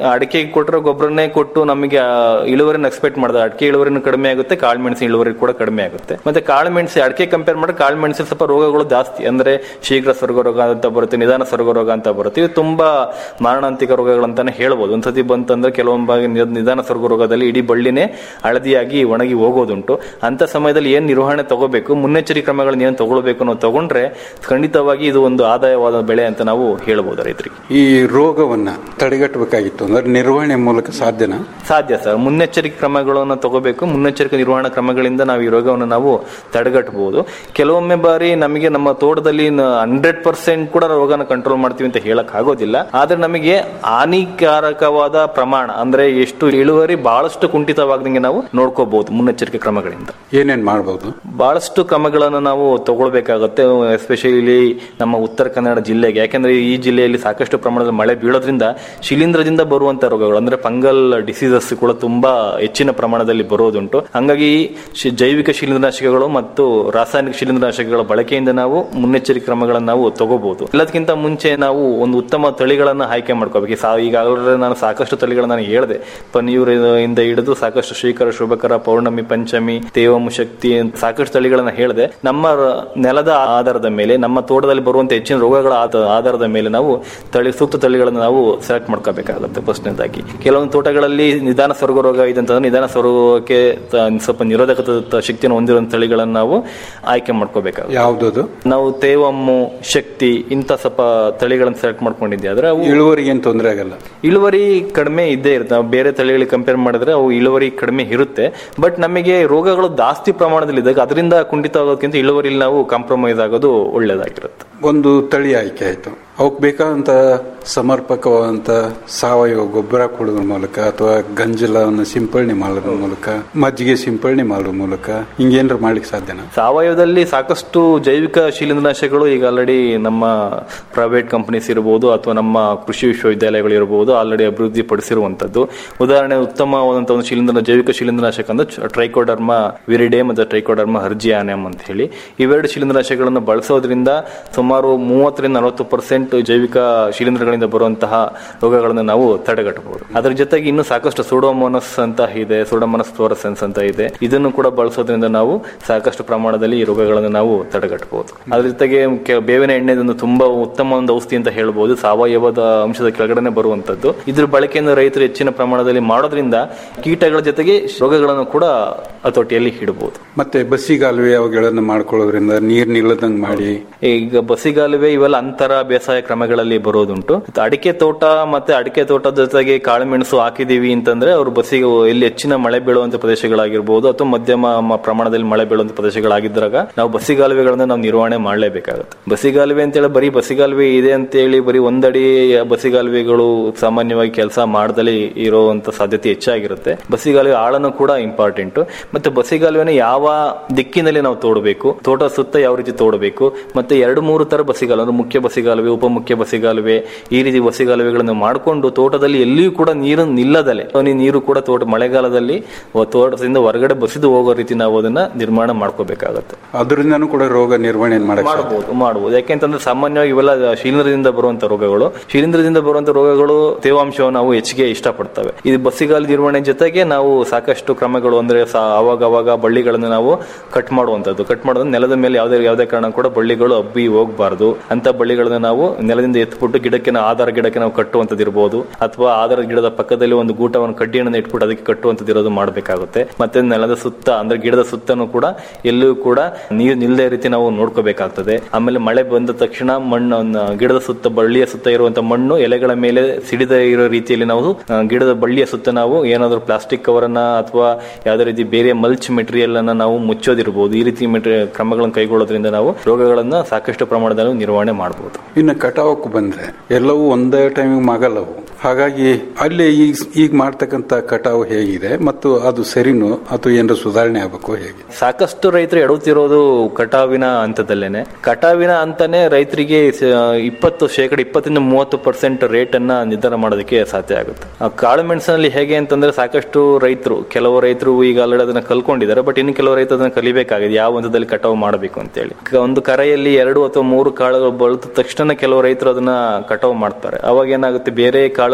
ಕೊಟ್ಟರೆ ಗೊಬ್ಬರನ್ನೇ ಕೊಟ್ಟು ನಮಗೆ ಆ, ಇಳುವರಿನ ಎಕ್ಸ್ಪೆಕ್ಟ್ ಮಾಡಿದ್ರೆ ಅಡಿಕೆ ಇಳುವರಿನೂ ಕಡಿಮೆ ಆಗುತ್ತೆ ಕಾಳುಮೆಣಸಿನ ಇಳುವರಿ ಕೂಡ ಕಡಿಮೆ ಆಗುತ್ತೆ ಮತ್ತೆ ಕಾಳುಮೆಣಸು ಅಡಿಕೆ ಕಂಪೇರ್ ಮಾಡಿದ್ರೆ ಕಾಳುಮೆಣಸಿನ ಸ್ವಲ್ಪ ರೋಗಗಳು ಜಾಸ್ತಿ ಅಂದ್ರೆ ಶೀಘ್ರ ಸ್ವರ್ಗ ರೋಗ ಅಂತ ಬರುತ್ತೆ ನಿಧಾನ ಸ್ವರ್ಗ ರೋಗ ಅಂತ ಬರುತ್ತೆ ಇದು ತುಂಬಾ ಮಾರಣಾಂತಿಕ ರೋಗಗಳಂತಾನೆ ಹೇಳ್ಬೋದು ಒಂದ್ಸತಿ ಬಂತಂದ್ರೆ ಕೆಲವೊಂದು ಬಾರಿ ನಿಧ- ನಿಧಾನ ಸ್ವರ್ಗ ರೋಗದಲ್ಲಿ ಇಡೀ ಬಳ್ಳಿನೇ ಹಳದಿಯಾಗಿ ಒಣಗಿ ಹೋಗೋದುಂಟು ಅಂತ ಸಮಯದಲ್ಲಿ ಏನ್ ನಿರ್ವಹಣೆ ತಗೋಬೇಕು ಮುನ್ನೆಚ್ಚರಿಕೆ ಕ್ರಮಗಳನ್ನ ಏನ್ ತಗೊಳ್ಬೇಕು ಅನ್ನೋದು ತಗೊಂಡ್ರೆ ಖಂಡಿತವಾಗಿ ಇದು ಒಂದು ಆದಾಯವಾದ ಬೆಳೆ ಅಂತ ನಾವು ಹೇಳ್ಬೋದು ರೈತರಿಗೆ ಈ ರೋಗವನ್ನ ತಡೆಗಟ್ಟಬೇಕಾಗಿತ್ತು ಅಂದ್ರೆ ನಿರ್ವಹಣೆ ಮೂಲಕ ಸಾಧ್ಯನಾ ಸಾಧ್ಯ ಸರ್ ಮುನ್ನೆಚ್ಚರಿಕೆ ಕ್ರಮಗಳನ್ನು ತಗೋಬೇಕು ಮುನ್ನೆಚ್ಚರಿಕೆ ನಿರ್ವಹಣಾ ಕ್ರಮಗಳಿಂದ ನಾವು ಈ ರೋಗವನ್ನು ನಾವು ತಡೆಗಟ್ಟಬಹುದು ಕೆಲವೊಮ್ಮೆ ಬಾರಿ ನಮಗೆ ನಮ್ಮ ತೋಟದಲ್ಲಿ ಹಂಡ್ರೆಡ್ ಪರ್ಸೆಂಟ್ ಕೂಡ ರೋಗನ ಕಂಟ್ರೋಲ್ ಮಾಡ್ತೀವಿ ಅಂತ ಹೇಳಕ್ ಆಗೋದಿಲ್ಲ ಆದ್ರೆ ನಮಗೆ ಹಾನಿಕಾರಕವಾದ ಪ್ರಮಾಣ ಅಂದ್ರೆ ಎಷ್ಟು ಇಳುವರಿ ಬಹಳಷ್ಟು ಕುಂಠಿತವಾಗದಂಗೆ ನಾವು ನೋಡ್ಕೋಬಹುದು ಮುನ್ನೆಚ್ಚರಿಕೆ ಕ್ರಮಗಳಿಂದ ಏನೇನ್ ಮಾಡಬಹುದು ಬಹಳಷ್ಟು ಕ್ರಮಗಳನ್ನು ನಾವು ತಗೊಳ್ಬೇಕಾಗತ್ತೆ ಎಸ್ಪೆಷಲಿ ನಮ್ಮ ಉತ್ತರ ಕನ್ನಡ ಜಿಲ್ಲೆಗೆ ಯಾಕಂದ್ರೆ ಈ ಜಿಲ್ಲೆಯಲ್ಲಿ ಸಾಕಷ್ಟು ಪ್ರಮಾಣದಲ್ಲಿ ಮಳೆ ಬೀಳೋದ್ರಿಂದ ಶಿಲೀಂಧ್ರದಿಂದ ಬರುವಂತ ರೋಗಗಳು ಅಂದ್ರೆ ಫಂಗಲ್ ಡಿಸೀಸಸ್ ಕೂಡ ತುಂಬಾ ಹೆಚ್ಚಿನ ಪ್ರಮಾಣದಲ್ಲಿ ಬರೋದುಂಟು ಹಂಗಾಗಿ ಶಿ- ಜೈವಿಕ ಶಿಲೀಂಧ್ರನಾಶಕಗಳು ಮತ್ತು ರಾಸಾಯನಿಕ ಶಿಲೀಂಧ್ರನಾಶಕಗಳ ಬಳಕೆಯಿಂದ ನಾವು ಮುನ್ನೆಚ್ಚರಿಕೆ ಕ್ರಮಗಳನ್ನು ನಾವು ತಗೋಬಹುದು ಎಲ್ಲದಕ್ಕಿಂತ ಮುಂಚೆ ನಾವು ಒಂದು ಉತ್ತಮ ತಳಿಗಳನ್ನ ಆಯ್ಕೆ ಮಾಡ್ಕೋಬೇಕು ಈ ಸಾ- ಈಗಾಗಲೇ ನಾನು ಸಾಕಷ್ಟು ತಳಿಗಳನ್ನ ನಾನು ಹೇಳಿದೆ ಪನ್ನೀರ್ ಇಂದ ಹಿಡಿದು ಸಾಕಷ್ಟು ಶ್ರೀಕರ ಶುಭಕರ ಪೌರ್ಣಮಿ ಪಂಚಮಿ ತೇವಮು ಶಕ್ತಿ ಅಂತ ಸಾಕಷ್ಟು ತಳಿಗಳನ್ನ ಹೇಳಿದೆ ನಮ್ಮ ರ- ನೆಲದ ಆಧಾರದ ಮೇಲೆ ನಮ್ಮ ತೋಟದಲ್ಲಿ ಬರುವಂತ ಹೆಚ್ಚಿನ ರೋಗಗಳ ಆಧ- ಆಧಾರದ ಮೇಲೆ ನಾವು ತಳಿ ಸೂಕ್ತ ತಳಿಗಳನ್ನು ನಾವು ಸೆಲೆಕ್ಟ್ ಮಾಡ್ಕೋಬೇಕಾಗುತ್ತೆ ಫಸ್ಟ್ನೇದಾಗಿ ಕೆಲವೊಂದು ತೋಟಗಳಲ್ಲಿ ನಿಧಾನ ಸ್ವರ್ಗ ರೋಗ ಇದೆ ಅಂತಂದ್ರೆ ನಿಧಾನ ಸ್ವರ್ಗಕ್ಕೆ ತ- ಸ್ವಲ್ಪ ನಿರೋಧಕ ತ- ಶಕ್ತಿಯನ್ನು ಹೊಂದಿರುವಂತ ತಳಿಗಳನ್ನು ನಾವು ಆಯ್ಕೆ ಮಾಡ್ಕೋಬೇಕಾಗುತ್ತೆ ಯಾವ್ದದು ನಾವು ತೇವಮ್ಮು ಶಕ್ತಿ ಇಂಥ ಸ್ವಲ್ಪ ತಳಿಗಳನ್ನು ಸೆಲೆಕ್ಟ್ ಮಾಡ್ಕೊಂಡಿದ್ದೆ ಆದ್ರೆ ಅವು ಇಳುವರಿಗೆ ಏನ್ ತೊಂದರೆ ಆಗಲ್ಲ ಇಳುವರಿ ಕಡಿಮೆ ಇದ್ದೇ ಇರುತ್ತೆ ನಾವು ಬೇರೆ ತಳಿಗಳಿಗೆ ಕಂಪೇರ್ ಮಾಡಿದ್ರೆ ಅವು ಇಳುವರಿ ಕಡಿಮೆ ಇರುತ್ತೆ ಬಟ್ ನಮಗೆ ರೋಗಗಳು ಜಾಸ್ತಿ ಪ್ರಮಾಣದಲ್ಲಿ ಇದ್ದಾಗ ಅದರಿಂದ ಕುಂಠಿತ ಆಗೋದಕ್ಕಿಂತ ಇಳುವರಿಲಿ ನಾವು ಕಾಂಪ್ರಮೈಸ್ ಆಗೋದು ಒಳ್ಳೇದಾಗಿರುತ್ತೆ ಒಂದು ತಳಿ ಆಯ್ಕೆ ಆಯ್ತು ಅವಕ್ಕೆ ಬೇಕಾದಂತ ಸಮರ್ಪಕವಾದಂತ ಸಾವಯವ ಗೊಬ್ಬರ ಕೊಡೋದ್ರ ಮೂಲಕ ಅಥವಾ ಗಂಜಲವನ್ನು ಸಿಂಪಡಣೆ ಮಾಡೋದ್ರ ಮೂಲಕ ಮಜ್ಜಿಗೆ ಸಿಂಪಡಣೆ ಮಾಡೋದ್ರ ಮೂಲಕ ಹಿಂಗೇನ್ರ ಮಾಡ್ಲಿಕ್ಕೆ ಸಾಧ್ಯನಾ ಸಾವಯವದಲ್ಲಿ ಸಾಕಷ್ಟು ಜೈವಿಕ ಶಿಲೀಂಧ್ರನಾಶಕಗಳು ಈಗ ಆಲ್ರೆಡಿ ನಮ್ಮ ಪ್ರೈವೇಟ್ ಕಂಪನೀಸ್ ಇರಬಹುದು ಅಥವಾ ನಮ್ಮ ಕೃಷಿ ವಿಶ್ವವಿದ್ಯಾಲಯಗಳು ಇರಬಹುದು ಆಲ್ರೆಡಿ ಅಭಿವೃದ್ಧಿ ಪಡಿಸಿರುವಂತದ್ದು ಉದಾಹರಣೆ ಉತ್ತಮವಾದಂತಹ ಒಂದು ಶಿಲೀಂಧ್ರ ಜೈವಿಕ ಶಿಲೀಂಧ್ರನಾಶಕ ಅಂದ್ರೆ ಟ್ರೈಕೋಡರ್ಮ ವಿರಿಡೆ ಮತ್ತು ಟ್ರೈಕೋಡರ್ಮ ಹರ್ಜಿಯಾನೆಮ್ ಅಂತ ಹೇಳಿ ಇವೆರಡು ಶಿಲೀಂಧ್ರನಾಶಕಗಳನ್ನು ಬಳಸೋದ್ರಿಂದ ಸುಮಾರು ಮೂವತ್ತರಿಂದ ನಲವತ್ತು ಪರ್ಸೆಂಟ್ ಜೈವಿಕ ಶಿಲೀಂಧ್ರಗಳಿಂದ ಬರುವಂತಹ ರೋಗಗಳನ್ನು ನಾವು ತಡೆಗಟ್ಟಬಹುದು ಅದರ ಜೊತೆಗೆ ಇನ್ನು ಸಾಕಷ್ಟು ಸೂಡೋಮೋನಸ್ ಅಂತ ಇದೆ ಸೂಡೋಮೋನಸ್ ಫ್ಲೋರಸೆನ್ಸ್ ಅಂತ ಇದೆ ಇದನ್ನು ಕೂಡ ಬಳಸೋದ್ರಿಂದ ನಾವು ಸಾಕಷ್ಟು ಪ್ರಮಾಣದಲ್ಲಿ ಈ ರೋಗಗಳನ್ನು ನಾವು ತಡೆಗಟ್ಟಬಹುದು ಅದ್ರ ಜೊತೆಗೆ ಕೆ- ಬೇವಿನ ಎಣ್ಣೆ ಒಂದು ತುಂಬಾ ಉತ್ತಮ ಒಂದು ಔಷಧಿ ಅಂತ ಹೇಳ್ಬೋದು ಸಾವಯವದ ಅಂಶದ ಕೆಳಗಡೆ ಬರುವಂತದ್ದು ಇದ್ರ ಬಳಕೆಯನ್ನು ರೈತರು ಹೆಚ್ಚಿನ ಪ್ರಮಾಣದಲ್ಲಿ ಮಾಡೋದ್ರಿಂದ ಕೀಟಗಳ ಜೊತೆಗೆ ರೋಗಗಳನ್ನು ಕೂಡ ಹತೋಟಿಯಲ್ಲಿ ಇಡಬಹುದು ಮತ್ತೆ ಬಸ್ಸಿಗಾಲುವೆ ಅವುಗಳನ್ನು ಮಾಡ್ಕೊಳ್ಳೋದ್ರಿಂದ ನೀರ್ ನಿಲ್ಲದಂಗ್ ಮಾಡಿ ಈಗ ಬಸಿಗಾಲುವೆ ಇವೆಲ್ಲ ಅಂತರ ಬೇಸಾಯ ಕ್ರಮಗಳಲ್ಲಿ ಬರೋದುಂಟು ಅಡಿಕೆ ತೋಟ ಮತ್ತೆ ಅಡಿಕೆ ತೋಟದ ಜೊತೆಗೆ ಕಾಳುಮೆಣಸು ಹಾಕಿದೀವಿ ಅಂತಂದ್ರೆ ಅವ್ರು ಬಸಿಗೆ ಎಲ್ಲಿ ಹೆಚ್ಚಿನ ಮಳೆ ಬೀಳುವಂತ ಪ್ರದೇಶಗಳಾಗಿರ್ಬೋದು ಅಥವಾ ಮಧ್ಯಮ ಮ- ಪ್ರಮಾಣದಲ್ಲಿ ಮಳೆ ಬೀಳುವಂತ ಪ್ರದೇಶಗಳಾಗಿದ್ದಾಗ ನಾವು ಬಸಿಗಾಲುವೆಗಳನ್ನ ನಾವು ನಿರ್ವಹಣೆ ಮಾಡಲೇಬೇಕಾಗುತ್ತೆ ಬಸಿಗಾಲುವೆ ಅಂತೇಳಿ ಬರೀ ಬಸಿಗಾಲುವೆ ಇದೆ ಅಂತೇಳಿ ಬರೀ ಒಂದಡಿ ಬಸಿಗಾಲುವೆಗಳು ಸಾಮಾನ್ಯವಾಗಿ ಕೆಲಸ ಮಾಡದಲೇ ಇರುವಂತ ಸಾಧ್ಯತೆ ಹೆಚ್ಚಾಗಿರುತ್ತೆ ಬಸಿಗಾಲುವೆ ಆಳನು ಕೂಡ ಇಂಪಾರ್ಟೆಂಟ್ ಮತ್ತೆ ಬಸಿಗಾಲುವೆನ ಯಾವ ದಿಕ್ಕಿನಲ್ಲಿ ನಾವು ತೋಡಬೇಕು ತೋಟ ಸುತ್ತ ಯಾವ ರೀತಿ ತೋಡಬೇಕು ಮತ್ತೆ ಎರಡು ಮೂರು ತರ ಬಸಿಗಾಲು ಅಂದ್ರೆ ಮುಖ್ಯ ಬಸಿಗಾಲುವೆ ಉಪಮುಖ್ಯ ಬಸಿಗಾಲುವೆ ಈ ರೀತಿ ಬಸಿಗಾಲುವೆಗಳನ್ನು ಮಾಡಿಕೊಂಡು ತೋಟದಲ್ಲಿ ಎಲ್ಲಿಯೂ ಕೂಡ ನೀರು ನಿಲ್ಲದಲೆ ಹನಿ ನೀರು ಕೂಡ ತೋಟ ಮಳೆಗಾಲದಲ್ಲಿ ವ- ತೋಟದಿಂದ ಹೊರಗಡೆ ಬಸಿದು ಹೋಗೋ ರೀತಿ ನಾವು ಅದನ್ನ ನಿರ್ಮಾಣ ಮಾಡ್ಕೋಬೇಕಾಗತ್ತೆ ಅದರಿಂದನೂ ಕೂಡ ರೋಗ ನಿರ್ವಹಣೆ ಮಾಡಕ್ ಸಾಧ್ಯ. ಮಾಡಬಹುದು ಮಾಡಬಹುದು ಯಾಕೆಂತಂದ್ರೆ ಸಾಮಾನ್ಯವಾಗಿ ಇವೆಲ್ಲ ಶಿಲೀಂಧ್ರದಿಂದ ಬರುವಂತ ರೋಗಗಳು ಶಿಲೀಂಧ್ರದಿಂದ ಬರುವಂತ ರೋಗಗಳು ತೇವಾಂಶವನ್ನು ನಾವು ಹೆಚ್ಚಿಗೆ ಇಷ್ಟಪಡ್ತವೆ ಇದು ಬಸ್ಸಿಗಾಲ ನಿರ್ವಹಣೆ ಜೊತೆಗೆ ನಾವು ಸಾಕಷ್ಟು ಕ್ರಮಗಳು ಅಂದ್ರೆ ಸಾ- ಅವಾಗ ಅವಾಗ ಬಳ್ಳಿಗಳನ್ನು ನಾವು ಕಟ್ ಮಾಡುವಂತದ್ದು ಕಟ್ ಮಾಡೋದು ನೆಲದ ಮೇಲೆ ಯಾವುದೇ ಯಾವುದೇ ಕಾರಣ ಕೂಡ ಬಳ್ಳಿಗಳು ಹಬ್ಬಿ ಹೋಗಬಾರದು ಅಂತ ಬಳ್ಳಿಗಳನ್ನ ನಾವು ನೆಲದಿಂದ ಎತ್ಬಿಟ್ಟು ಗಿಡಕ್ಕೆ ನಾವು ಆಧಾರ ಗಿಡಕ್ಕೆ ನಾವು ಕಟ್ಟುವಂತದ್ದು ಇರಬಹುದು ಅಥವಾ ಆಧಾರ ಗಿಡದ ಪಕ್ಕದಲ್ಲಿ ಒಂದು ಗೂಟವನ್ನು ಕಡ್ಡಿಯನ್ನು ಇಟ್ಬಿಟ್ಟು ಅದಕ್ಕೆ ಕಟ್ಟುವಂತದ್ದು ಇರೋದು ಮಾಡಬೇಕಾಗುತ್ತೆ ಮತ್ತೆ ನೆಲದ ಸುತ್ತ ಅಂದ್ರೆ ಗಿಡದ ಸುತ್ತನೂ ಕೂಡ ಎಲ್ಲೂ ಕೂಡ ನೀರು ನಿಲ್ಲದೆ ರೀತಿ ನಾವು ನೋಡ್ಕೋಬೇಕಾಗ್ತದೆ ಆಮೇಲೆ ಮಳೆ ಬಂದ ತಕ್ಷಣ ಮಣ್ಣು ಗಿಡದ ಸುತ್ತ ಬಳ್ಳಿಯ ಸುತ್ತ ಇರುವಂತ ಮಣ್ಣು ಎಲೆಗಳ ಮೇಲೆ ಸಿಡಿದ ಇರೋ ರೀತಿಯಲ್ಲಿ ನಾವು ಆ, ಗಿಡದ ಬಳ್ಳಿಯ ಸುತ್ತ ನಾವು ಏನಾದರೂ ಪ್ಲಾಸ್ಟಿಕ್ ಕವರ್ ಅನ್ನ ಅಥವಾ ಯಾವುದೇ ರೀತಿ ಬೇರೆ ಮಲ್ಚ್ ಮೆಟೀರಿಯಲ್ ಅನ್ನ ನಾವು ಮುಚ್ಚೋದಿರ್ಬೋದು ಈ ರೀತಿ ಮೆಟೀರಿಯಲ್ ಕ್ರಮಗಳನ್ನು ಕೈಗೊಳ್ಳೋದ್ರಿಂದ ನಾವು ರೋಗಗಳನ್ನ ಸಾಕಷ್ಟು ಪ್ರಮಾಣದಲ್ಲಿ ನಿರ್ವಹಣೆ ಮಾಡಬಹುದು ಇನ್ನು ಕಟಾವಕ್ಕೆ ಬಂದ್ರೆ ಎಲ್ಲವೂ ಒಂದೇ ಟೈಮಿಗೆ ಮಗಲ್ಲವು ಹಾಗಾಗಿ ಅಲ್ಲಿ ಈಗ ಈಗ ಮಾಡ್ತಕ್ಕಂತ ಕಟಾವು ಹೇಗಿದೆ ಮತ್ತು ಅದು ಸರಿನೋ ಅಥವಾ ಏನಾರ ಸುಧಾರಣೆ ಆಗಬೇಕು ಹೇಗೆ ಸಾಕಷ್ಟು ರೈತರು ಎಡುತ್ತಿರೋದು ಕಟಾವಿನ ಹಂತದಲ್ಲೇನೆ ಕಟಾವಿನ ಹಂತನೇ ರೈತರಿಗೆ ಸ- ಇಪ್ಪತ್ತು ಶೇಕಡ ಇಪ್ಪತ್ತರಿಂದ ಮೂವತ್ತು ಪರ್ಸೆಂಟ್ ರೇಟ್ ಅನ್ನ ನಿರ್ಧಾರ ಮಾಡೋದಕ್ಕೆ ಸಾಧ್ಯ ಆಗುತ್ತೆ ಆ ಕಾಳು ಮೆಣಸಿನಲ್ಲಿ ಹೇಗೆ ಅಂತಂದ್ರೆ ಸಾಕಷ್ಟು ರೈತರು ಕೆಲವು ರೈತರು ಈಗ ಆಲ್ರೆಡಿ ಅದನ್ನ ಕಲ್ಕೊಂಡಿದ್ದಾರೆ ಬಟ್ ಇನ್ನು ಕೆಲವು ರೈತರು ಅದನ್ನ ಕಲಿಬೇಕಾಗಿದೆ ಯಾವ ಹಂತದಲ್ಲಿ ಕಟಾವು ಮಾಡಬೇಕು ಅಂತೇಳಿ ಕ- ಒಂದು ಕರೆಯಲ್ಲಿ ಎರಡು ಅಥವಾ ಮೂರು ಕಾಳುಗಳು ಬಳದ ತಕ್ಷಣ ಕೆಲವು ರೈತರು ಅದನ್ನ ಕಟಾವು ಮಾಡ್ತಾರೆ ಅವಾಗ ಏನಾಗುತ್ತೆ ಬೇರೆ ಕಾಳುಗಳು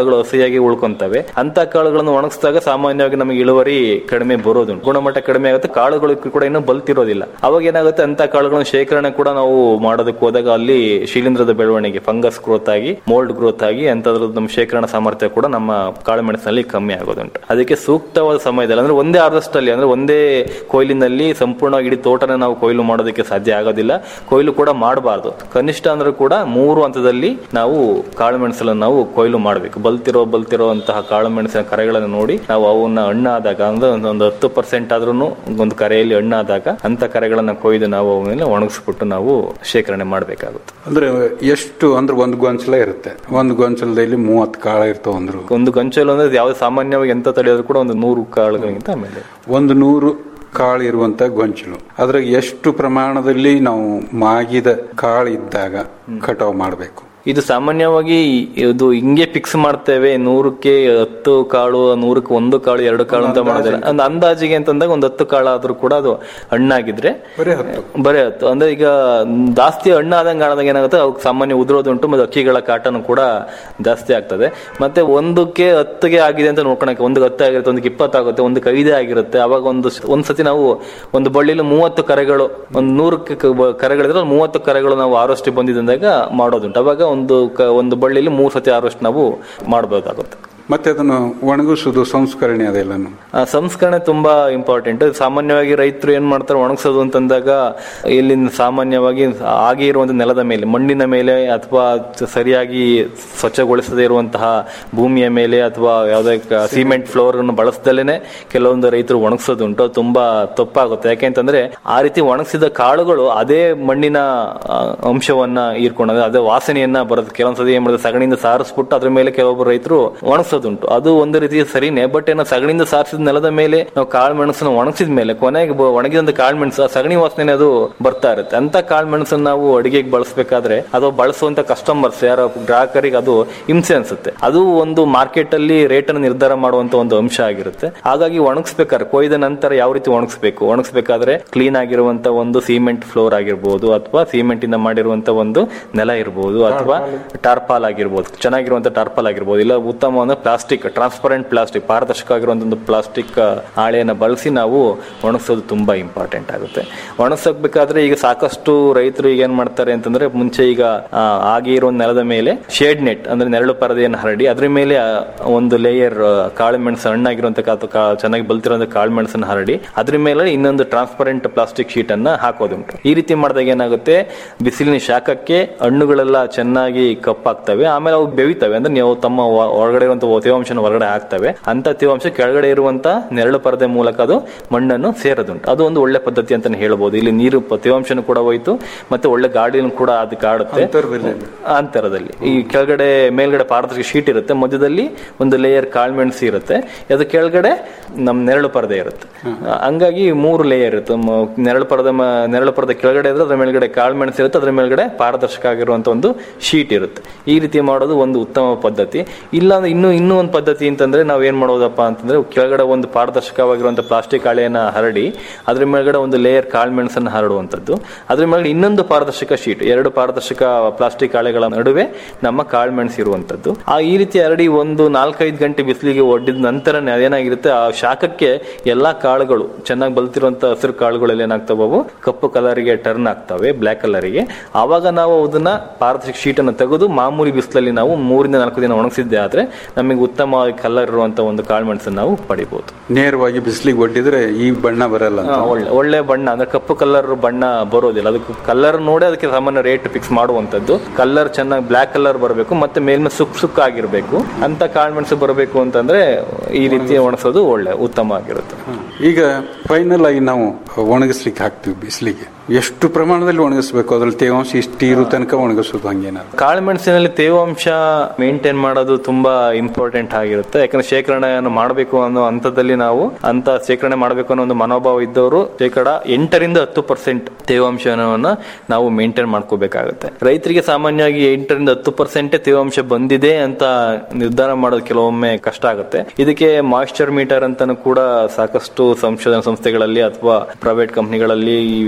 ಕಾಳುಗಳು ಹಸಿಯಾಗಿ ಉಳ್ಕೊಂತವೆ ಅಂತ ಕಾಳುಗಳನ್ನು ಒಣಗಿಸಿದಾಗ ಸಾಮಾನ್ಯವಾಗಿ ನಮಗೆ ಇಳುವರಿ ಕಡಿಮೆ ಬರೋದುಂಟು ಗುಣಮಟ್ಟ ಕಡಿಮೆ ಆಗುತ್ತೆ ಕಾಳುಗಳು ಕೂಡ ಇನ್ನೂ ಬಲ್ತಿರೋದಿಲ್ಲ ಅವಾಗ ಏನಾಗುತ್ತೆ ಅಂತ ಕಾಳುಗಳನ್ನು ಶೇಖರಣೆ ಕೂಡ ನಾವು ಮಾಡೋದಕ್ಕೆ ಹೋದಾಗ ಅಲ್ಲಿ ಶಿಲೀಂಧ್ರದ ಬೆಳವಣಿಗೆ ಫಂಗಸ್ ಗ್ರೋತ್ ಆಗಿ ಮೋಲ್ಡ್ ಗ್ರೋತ್ ಆಗಿ ಅಂತದ್ರದ್ದು ನಮ್ಮ ಶೇಖರಣಾ ಸಾಮರ್ಥ್ಯ ಕೂಡ ನಮ್ಮ ಕಾಳು ಮೆಣಸಿನಲ್ಲಿ ಕಮ್ಮಿ ಆಗೋದುಂಟು ಅದಕ್ಕೆ ಸೂಕ್ತವಾದ ಸಮಯದಲ್ಲಿ ಅಂದ್ರೆ ಒಂದೇ ಹಾರ್ವೆಸ್ಟ್ ಅಲ್ಲಿ ಅಂದ್ರೆ ಒಂದೇ ಕೊಯ್ಲಿನಲ್ಲಿ ಸಂಪೂರ್ಣವಾಗಿ ಇಡೀ ತೋಟನ ನಾವು ಕೊಯ್ಲು ಮಾಡೋದಕ್ಕೆ ಸಾಧ್ಯ ಆಗೋದಿಲ್ಲ ಕೊಯ್ಲು ಕೂಡ ಮಾಡಬಾರ್ದು ಕನಿಷ್ಠ ಅಂದ್ರೆ ಕೂಡ ಮೂರು ಹಂತದಲ್ಲಿ ನಾವು ಕಾಳು ಮೆಣಸನ್ನು ನಾವು ಕೊಯ್ಲು ಮಾಡಬೇಕು ಬಲ್ತಿರೋ ಬಲ್ತಿರೋ ಅಂತಹ ಕಾಳು ಮೆಣಸಿನ ಕರೆಗಳನ್ನು ನೋಡಿ ನಾವು ಅವನ್ನ ಹಣ್ಣಾದಾಗ ಅಂದ್ರೆ ಒಂದು- ಒಂದು ಹತ್ತು ಪರ್ಸೆಂಟ್ ಆದ್ರೂ ಒಂದು ಕರೆಯಲ್ಲಿ ಹಣ್ಣಾದಾಗ ಅಂತ ಕರೆಗಳನ್ನ ಕೊಯ್ದು ನಾವು ಅವನ್ನೆಲ್ಲ ಒಣಗಿಸ್ಬಿಟ್ಟು ನಾವು ಶೇಖರಣೆ ಮಾಡಬೇಕಾಗುತ್ತೆ ಅಂದ್ರೆ ಎಷ್ಟು ಅಂದ್ರೆ ಒಂದು ಗೊಂಚಲ ಇರುತ್ತೆ ಒಂದು ಗೊಂಚಲದಲ್ಲಿ ಮೂವತ್ತು ಕಾಳ ಇರ್ತಾವ ಅಂದ್ರು ಒಂದು ಗಂಚಲು ಅಂದ್ರೆ ಯಾವ್ದು ಸಾಮಾನ್ಯವಾಗಿ ಎಂತ ತಡೆಯೋದು ಕೂಡ ಒಂದು ನೂರು ಕಾಳುಗಳಿಗಿಂತ ಆಮೇಲೆ ಒಂದು ನೂರು ಕಾಳು ಇರುವಂತ ಗೊಂಚಲು ಅದ್ರಾಗ ಎಷ್ಟು ಪ್ರಮಾಣದಲ್ಲಿ ನಾವು ಮಾಗಿದ ಕಾಳು ಇದ್ದಾಗ ಕಟಾವ್ ಮಾಡಬೇಕು ಇದು ಸಾಮಾನ್ಯವಾಗಿ ಇದು ಹಿಂಗೆ ಫಿಕ್ಸ್ ಮಾಡ್ತೇವೆ ನೂರಕ್ಕೆ ಹತ್ತು ಕಾಳು ನೂರಕ್ಕೆ ಒಂದು ಕಾಳು ಎರಡು ಕಾಳು ಅಂತ ಮಾಡಿದ್ರೆ ಒಂದು ಅಂದಾಜಿಗೆ ಅಂತಂದಾಗ ಒಂದು ಹತ್ತು ಕಾಳು ಆದ್ರೂ ಕೂಡ ಅದು ಹಣ್ಣಾಗಿದ್ರೆ ಬರೀ ಹತ್ತು ಬರೀ ಹತ್ತು ಅಂದ್ರೆ ಈಗ ಜಾಸ್ತಿ ಹಣ್ಣಾದಂಗೆ ಆದಾಗ ಏನಾಗುತ್ತೆ ಅವಕ್ಕೆ ಸಾಮಾನ್ಯ ಉದುರೋದುಂಟು ಮತ್ತೆ ಅಕ್ಕಿಗಳ ಕಾಟನು ಕೂಡ ಜಾಸ್ತಿ ಆಗ್ತದೆ ಮತ್ತೆ ಒಂದಕ್ಕೆ ಹತ್ತಿಗೆ ಆಗಿದೆ ಅಂತ ನೋಡ್ಕೊಳಕ್ಕೆ ಒಂದು ಹತ್ತು ಆಗಿರುತ್ತೆ ಒಂದಕ್ಕೆ ಇಪ್ಪತ್ತಾಗುತ್ತೆ ಒಂದಕ್ಕೆ ಐದೇ ಆಗಿರುತ್ತೆ ಅವಾಗ ಒಂದು ಒಂದ್ ಸತಿ ನಾವು ಒಂದು ಬಳ್ಳಿಲಿ ಮೂವತ್ತು ಕರೆಗಳು ಒಂದು ನೂರಕ್ಕೆ ಕ- ಬ- ಕರೆಗಳಿದ್ರೆ ಮೂವತ್ತು ಕರೆಗಳು ನಾವು ಆರೋಷ್ಟಿ ಬಂದಿದ್ದಾಗ ಮಾಡೋದುಂಟು ಅವಾಗ ಒಂದು ಕ- ಒಂದು ಬಳ್ಳಿಲಿ ಮೂರು ಸತಿ ಆರೋಷ್ಟು ನಾವು ಮಾಡಬಹುದಾಗುತ್ತೆ ಮತ್ತೆ ಅದನ್ನು ಒಣಗಿಸುದು ಸಂಸ್ಕರಣೆ ಅದೆಲ್ಲನು ಆ, ಸಂಸ್ಕರಣೆ ತುಂಬಾ ಇಂಪಾರ್ಟೆಂಟ್ ಸಾಮಾನ್ಯವಾಗಿ ರೈತರು ಏನ್ ಮಾಡ್ತಾರೆ ಒಣಗಿಸೋದು ಅಂತಂದಾಗ ಇಲ್ಲಿನ ಸಾಮಾನ್ಯವಾಗಿ ಆಗಿ ಇರುವಂತಹ ನೆಲದ ಮೇಲೆ ಮಣ್ಣಿನ ಮೇಲೆ ಅಥವಾ ಸರಿಯಾಗಿ ಸ್ವಚ್ಛಗೊಳಿಸದೇ ಇರುವಂತಹ ಭೂಮಿಯ ಮೇಲೆ ಅಥವಾ ಯಾವುದೇ ಸಿಮೆಂಟ್ ಫ್ಲೋರ್ ಅನ್ನು ಬಳಸದಲ್ಲೇನೆ ಕೆಲವೊಂದು ರೈತರು ಒಣಗಿಸೋದುಂಟು ಅದು ತುಂಬಾ ತಪ್ಪಾಗುತ್ತೆ ಯಾಕೆಂತಂದ್ರೆ ಆ ರೀತಿ ಒಣಗಿಸಿದ ಕಾಳುಗಳು ಅದೇ ಮಣ್ಣಿನ ಆ, ಅಂಶವನ್ನ ಹೀರ್ಕೊಂಡು ಅದೇ ವಾಸನೆಯನ್ನ ಬರುತ್ತೆ ಕೆಲವೊಂದ್ಸತಿ ಏನ್ ಮಾಡುತ್ತೆ ಸಗಣಿಯಿಂದ ಸಾರಿಸ್ಬಿಟ್ಟು ಅದ್ರ ಮೇಲೆ ಕೆಲವೊಬ್ಬರು ರೈತರು ಒಣಗಿಸೋದುಂಟು ಅದು ಒಂದು ರೀತಿಯ ಸರಿನೇ ಬಟ್ ಏನೋ ಸಗಣಿಯಿಂದ ಸಾರಿಸಿದ ನೆಲದ ಮೇಲೆ ನಾವು ಕಾಳು ಮೆಣಸನ್ನು ಒಣಗಿಸಿದ ಮೇಲೆ ಕೊನೆಗೆ ಬ- ಒಣಗಿದಂತ ಕಾಳು ಮೆಣಸು ಆ ಸಗಣಿ ವಾಸನೆ ಅದು ಬರ್ತಾ ಇರುತ್ತೆ ಅಂತ ಕಾಳು ಮೆಣಸನ್ನು ನಾವು ಅಡಿಗೆಗೆ ಬಳಸಬೇಕಾದ್ರೆ ಅದು ಬಳಸುವಂತ ಕಸ್ಟಮರ್ಸ್ ಯಾರೋ ಗ್ರಾಹಕರಿಗೆ ಅದು ಹಿಂಸೆ ಅನ್ಸುತ್ತೆ ಅದು ಒಂದು ಮಾರ್ಕೆಟ್ ಅಲ್ಲಿ ರೇಟ್ ಅನ್ನು ನಿರ್ಧಾರ ಮಾಡುವಂತ ಒಂದು ಅಂಶ ಆಗಿರುತ್ತೆ ಹಾಗಾಗಿ ಒಣಗಿಸ್ಬೇಕಾದ್ರೆ ಕೊಯ್ದ ನಂತರ ಯಾವ ರೀತಿ ಒಣಗಿಸ್ಬೇಕು ಒಣಗಿಸ್ಬೇಕಾದ್ರೆ ಕ್ಲೀನ್ ಆಗಿರುವಂತ ಒಂದು ಸಿಮೆಂಟ್ ಫ್ಲೋರ್ ಆಗಿರ್ಬೋದು ಅಥವಾ ಸಿಮೆಂಟ್ ಇಂದ ಮಾಡಿರುವಂತ ಒಂದು ನೆಲ ಇರ್ಬೋದು ಅಥವಾ ಟಾರ್ಪಾಲ್ ಆಗಿರ್ಬೋದು ಚೆನ್ನಾಗಿರುವಂತ ಟಾರ್ಪಾಲ್ ಆಗಿರ್ಬೋದು ಇಲ್ಲ ಉತ್ತಮವಾದ ಪ್ಲಾಸ್ಟಿಕ್ ಟ್ರಾನ್ಸ್ಪರೆಂಟ್ ಪ್ಲಾಸ್ಟಿಕ್ ಪಾರದರ್ಶಕ ಆಗಿರುವಂತ ಒಂದು ಪ್ಲಾಸ್ಟಿಕ್ ಹಾಳೆಯನ್ನ ಬಳಸಿ ನಾವು ಒಣಗಿಸೋದು ತುಂಬಾ ಇಂಪಾರ್ಟೆಂಟ್ ಆಗುತ್ತೆ ಒಣಗಿಸಬೇಕಾದ್ರೆ ಈಗ ಸಾಕಷ್ಟು ರೈತರು ಈಗ ಏನ್ ಮಾಡ್ತಾರೆ ಅಂತಂದ್ರೆ ಮುಂಚೆ ಈಗ ಆ, ಆಗಿ ಇರೋ ನೆಲದ ಮೇಲೆ ಶೇಡ್ ನೆಟ್ ಅಂದ್ರೆ ನೆರಳು ಪರದೆಯನ್ನು ಹರಡಿ ಅದ್ರ ಮೇಲೆ ಆ, ಒಂದು ಲೇಯರ್ ಕಾಳು ಮೆಣಸು ಹಣ್ಣಾಗಿರುವಂತ ಕಾ- ಕಾ- ಚೆನ್ನಾಗಿ ಬಲ್ತಿರುವಂತ ಕಾಳು ಮೆಣಸನ್ನು ಹರಡಿ ಅದ್ರ ಮೇಲೆ ಇನ್ನೊಂದು ಟ್ರಾನ್ಸ್ಪರೆಂಟ್ ಪ್ಲಾಸ್ಟಿಕ್ ಶೀಟ್ ಅನ್ನ ಹಾಕೋದುಂಟು ಈ ರೀತಿ ಮಾಡಿದಾಗ ಏನಾಗುತ್ತೆ ಬಿಸಿಲಿನ ಶಾಖಕ್ಕೆ ಹಣ್ಣುಗಳೆಲ್ಲ ಚೆನ್ನಾಗಿ ಕಪ್ಪಾಗ್ತವೆ ಆಮೇಲೆ ಅವು ಬೆವಿತವೆ ಅಂದ್ರೆ ನೀವು ತಮ್ಮ ವ- ಒಳಗಡೆ ಇರುವಂತ ತೇವಾಂಶನ ಹೊರಗಡೆ ಹಾಕ್ತವೆ ಅಂತ ತೇವಾಂಶ ಕೆಳಗಡೆ ಇರುವಂತ ನೆರಳು ಪರದೆ ಮೂಲಕ ಅದು ಮಣ್ಣನ್ನು ಸೇರೋದುಂಟು ಅದು ಒಂದು ಒಳ್ಳೆ ಪದ್ಧತಿ ಅಂತಾನೆ ಹೇಳ್ಬೋದು ಇಲ್ಲಿ ನೀರು ಪ- ತೇವಾಂಶನೂ ಕೂಡ ಹೋಯ್ತು ಮತ್ತೆ ಒಳ್ಳೆ ಗಾಳಿನೂ ಕೂಡ ಅದಕ್ಕೆ ಆಡುತ್ತೆ ಅಂತರದಲ್ಲಿ ಈ ಕೆಳಗಡೆ ಮೇಲ್ಗಡೆ ಪಾರದರ್ಶಕ ಶೀಟ್ ಇರುತ್ತೆ ಮಧ್ಯದಲ್ಲಿ ಒಂದು ಲೇಯರ್ ಕಾಳ್ಮೆಣಸು ಇರುತ್ತೆ ಅದು ಕೆಳಗಡೆ ನಮ್ ನೆರಳು ಪರದೆ ಇರುತ್ತೆ ಆ, ಹಂಗಾಗಿ ಮೂರು ಲೇಯರ್ ಇರುತ್ತೆ ಮ- ನೆರಳು ಪರದೆ ಮ- ನೆರಳು ಪರದೆ ಕೆಳಗಡೆ ಇದ್ರೆ ಅದ್ರ ಮೇಲ್ಗಡೆ ಕಾಳ್ಮೆಣಸು ಇರುತ್ತೆ ಅದ್ರ ಮೇಲ್ಗಡೆ ಪಾರದರ್ಶಕ ಆಗಿರುವಂತ ಒಂದು ಶೀಟ್ ಇರುತ್ತೆ ಈ ರೀತಿ ಮಾಡೋದು ಒಂದು ಉತ್ತಮ ಪದ್ಧತಿ ಇಲ್ಲ ಅಂದ್ರೆ ಇನ್ನು ಇನ್ನೂ ಒಂದು ಪದ್ಧತಿ ಅಂತಂದ್ರೆ ನಾವ್ ಏನ್ ಮಾಡೋದಪ್ಪ ಅಂತಂದ್ರೆ ಕೆಳಗಡೆ ಒಂದು ಪಾರದರ್ಶಕವಾಗಿರುವಂತ ಪ್ಲಾಸ್ಟಿಕ್ ಹಾಳೆಯನ್ನ ಹರಡಿ ಅದ್ರ ಮೇಲ್ಗಡೆ ಒಂದು ಲೇಯರ್ ಕಾಳ್ಮೆಣಸನ್ನು ಹರಡುವಂತದ್ದು ಅದ್ರ ಮೇಲ್ಗಡೆ ಇನ್ನೊಂದು ಪಾರದರ್ಶಕ ಶೀಟ್ ಎರಡು ಪಾರದರ್ಶಕ ಪ್ಲಾಸ್ಟಿಕ್ ಹಾಳೆಗಳ ನಡುವೆ ನಮ್ಮ ಕಾಳ್ಮೆಣಸು ಇರುವಂತದ್ದು ಆ ಈ ರೀತಿ ಹರಡಿ ಒಂದು ನಾಲ್ಕೈದು ಗಂಟೆ ಬಿಸಿಲಿಗೆ ಒಡ್ಡಿದ ನಂತರನೇ ಅದೇನಾಗಿರುತ್ತೆ ಆ ಶಾಖಕ್ಕೆ ಎಲ್ಲಾ ಕಾಳುಗಳು ಚೆನ್ನಾಗಿ ಬಲ್ತಿರುವಂತ ಹಸಿರು ಕಾಳುಗಳೆಲ್ಲ ಏನಾಗ್ತವೆ ಅವು ಕಪ್ಪು ಕಲರ್ಗೆ ಟರ್ನ್ ಆಗ್ತವೆ ಬ್ಲಾಕ್ ಕಲರ್ಗೆ ಆವಾಗ ನಾವು ಅದನ್ನ ಪಾರದರ್ಶಕ ಶೀಟ್ ಅನ್ನು ತೆಗೆದು ಮಾಮೂಲಿ ಬಿಸಿಲಲ್ಲಿ ನಾವು ಮೂರಿಂದ ನಾಲ್ಕು ದಿನ ಒಣಗಿಸಿದ್ದೆ ಆದ್ರೆ ನಮಗೆ ಉತ್ತಮವಾಗಿ ಕಲರ್ ಇರುವಂತ ಒಂದು ಕಾಳುಮೆಣಸನ್ನು ನಾವು ಪಡಿಬಹುದು ನೇರವಾಗಿ ಬಿಸಿಲಿಗೆ ಒಡ್ಡಿದ್ರೆ ಈ ಬಣ್ಣ ಬರಲ್ಲ ಅಂತ. ಹಾ, ಒಳ್ಳೆ ಒಳ್ಳೆ ಬಣ್ಣ ಅಂದ್ರೆ ಕಪ್ಪು ಕಲರ್ ಬಣ್ಣ ಬರೋದಿಲ್ಲ ಅದಕ್ಕೆ ಕಲರ್ ನೋಡಿ ಅದಕ್ಕೆ ಸಾಮಾನ್ಯ ರೇಟ್ ಫಿಕ್ಸ್ ಮಾಡುವಂತದ್ದು ಕಲರ್ ಚೆನ್ನಾಗಿ ಬ್ಲಾಕ್ ಕಲರ್ ಬರಬೇಕು ಮತ್ತೆ ಮೇಲ್ಮೆ ಸುಕ್ ಸುಕ್ ಆಗಿರ್ಬೇಕು ಅಂತ ಕಾಳುಮೆಣಸು ಬರಬೇಕು ಅಂತಂದ್ರೆ ಈ ರೀತಿ ಒಣಸೋದು ಒಳ್ಳೆ ಉತ್ತಮ ಆಗಿರುತ್ತೆ ಈಗ ಫೈನಲ್ ಆಗಿ ನಾವು ಒಣಗಿಸ್ಲಿಕ್ಕೆ ಹಾಕ್ತಿವಿ ಬಿಸಿಲಿಗೆ ಎಷ್ಟು ಪ್ರಮಾಣದಲ್ಲಿ ಒಣಗಿಸ್ಬೇಕು ಅದ್ರಲ್ಲಿ ತೇವಾಂಶ ಇಷ್ಟು ಇರೋ ತನಕ ಒಣಗಿಸೋದು ಹಂಗೇನಾದ್ರು ಕಾಳುಮೆಣಸಿನಲ್ಲಿ ತೇವಾಂಶ ಮೇಂಟೈನ್ ಮಾಡೋದು ತುಂಬಾ ಇಂಪಾರ್ಟೆಂಟ್ ಆಗಿರುತ್ತೆ ಯಾಕಂದ್ರೆ ಶೇಖರಣೆಯನ್ನು ಮಾಡಬೇಕು ಅನ್ನೋ ಹಂತದಲ್ಲಿ ನಾವು ಅಂತ ಶೇಖರಣೆ ಮಾಡಬೇಕು ಅನ್ನೋ ಒಂದು ಮನೋಭಾವ ಇದ್ದವರು ಶೇಕಡ ಎಂಟರಿಂದ ಹತ್ತು ಪರ್ಸೆಂಟ್ ತೇವಾಂಶವನ್ನ ನಾವು ಮೇಂಟೈನ್ ಮಾಡ್ಕೋಬೇಕಾಗುತ್ತೆ ರೈತರಿಗೆ ಸಾಮಾನ್ಯವಾಗಿ ಎಂಟರಿಂದ ಹತ್ತು ಪರ್ಸೆಂಟ್ ತೇವಾಂಶ ಬಂದಿದೆ ಅಂತ ನಿರ್ಧಾರ ಮಾಡೋದು ಕೆಲವೊಮ್ಮೆ ಕಷ್ಟ ಆಗುತ್ತೆ ಇದಕ್ಕೆ ಮಾಯಿಶ್ಚರ್ ಮೀಟರ್ ಅಂತಾನು ಕೂಡ ಸಾಕಷ್ಟು ಸಂಶೋಧನಾ ಸಂಸ್ಥೆಗಳಲ್ಲಿ ಅಥವಾ ಪ್ರೈವೇಟ್ ಕಂಪನಿಗಳಲ್ಲಿ ಇವೆಲ್ಲ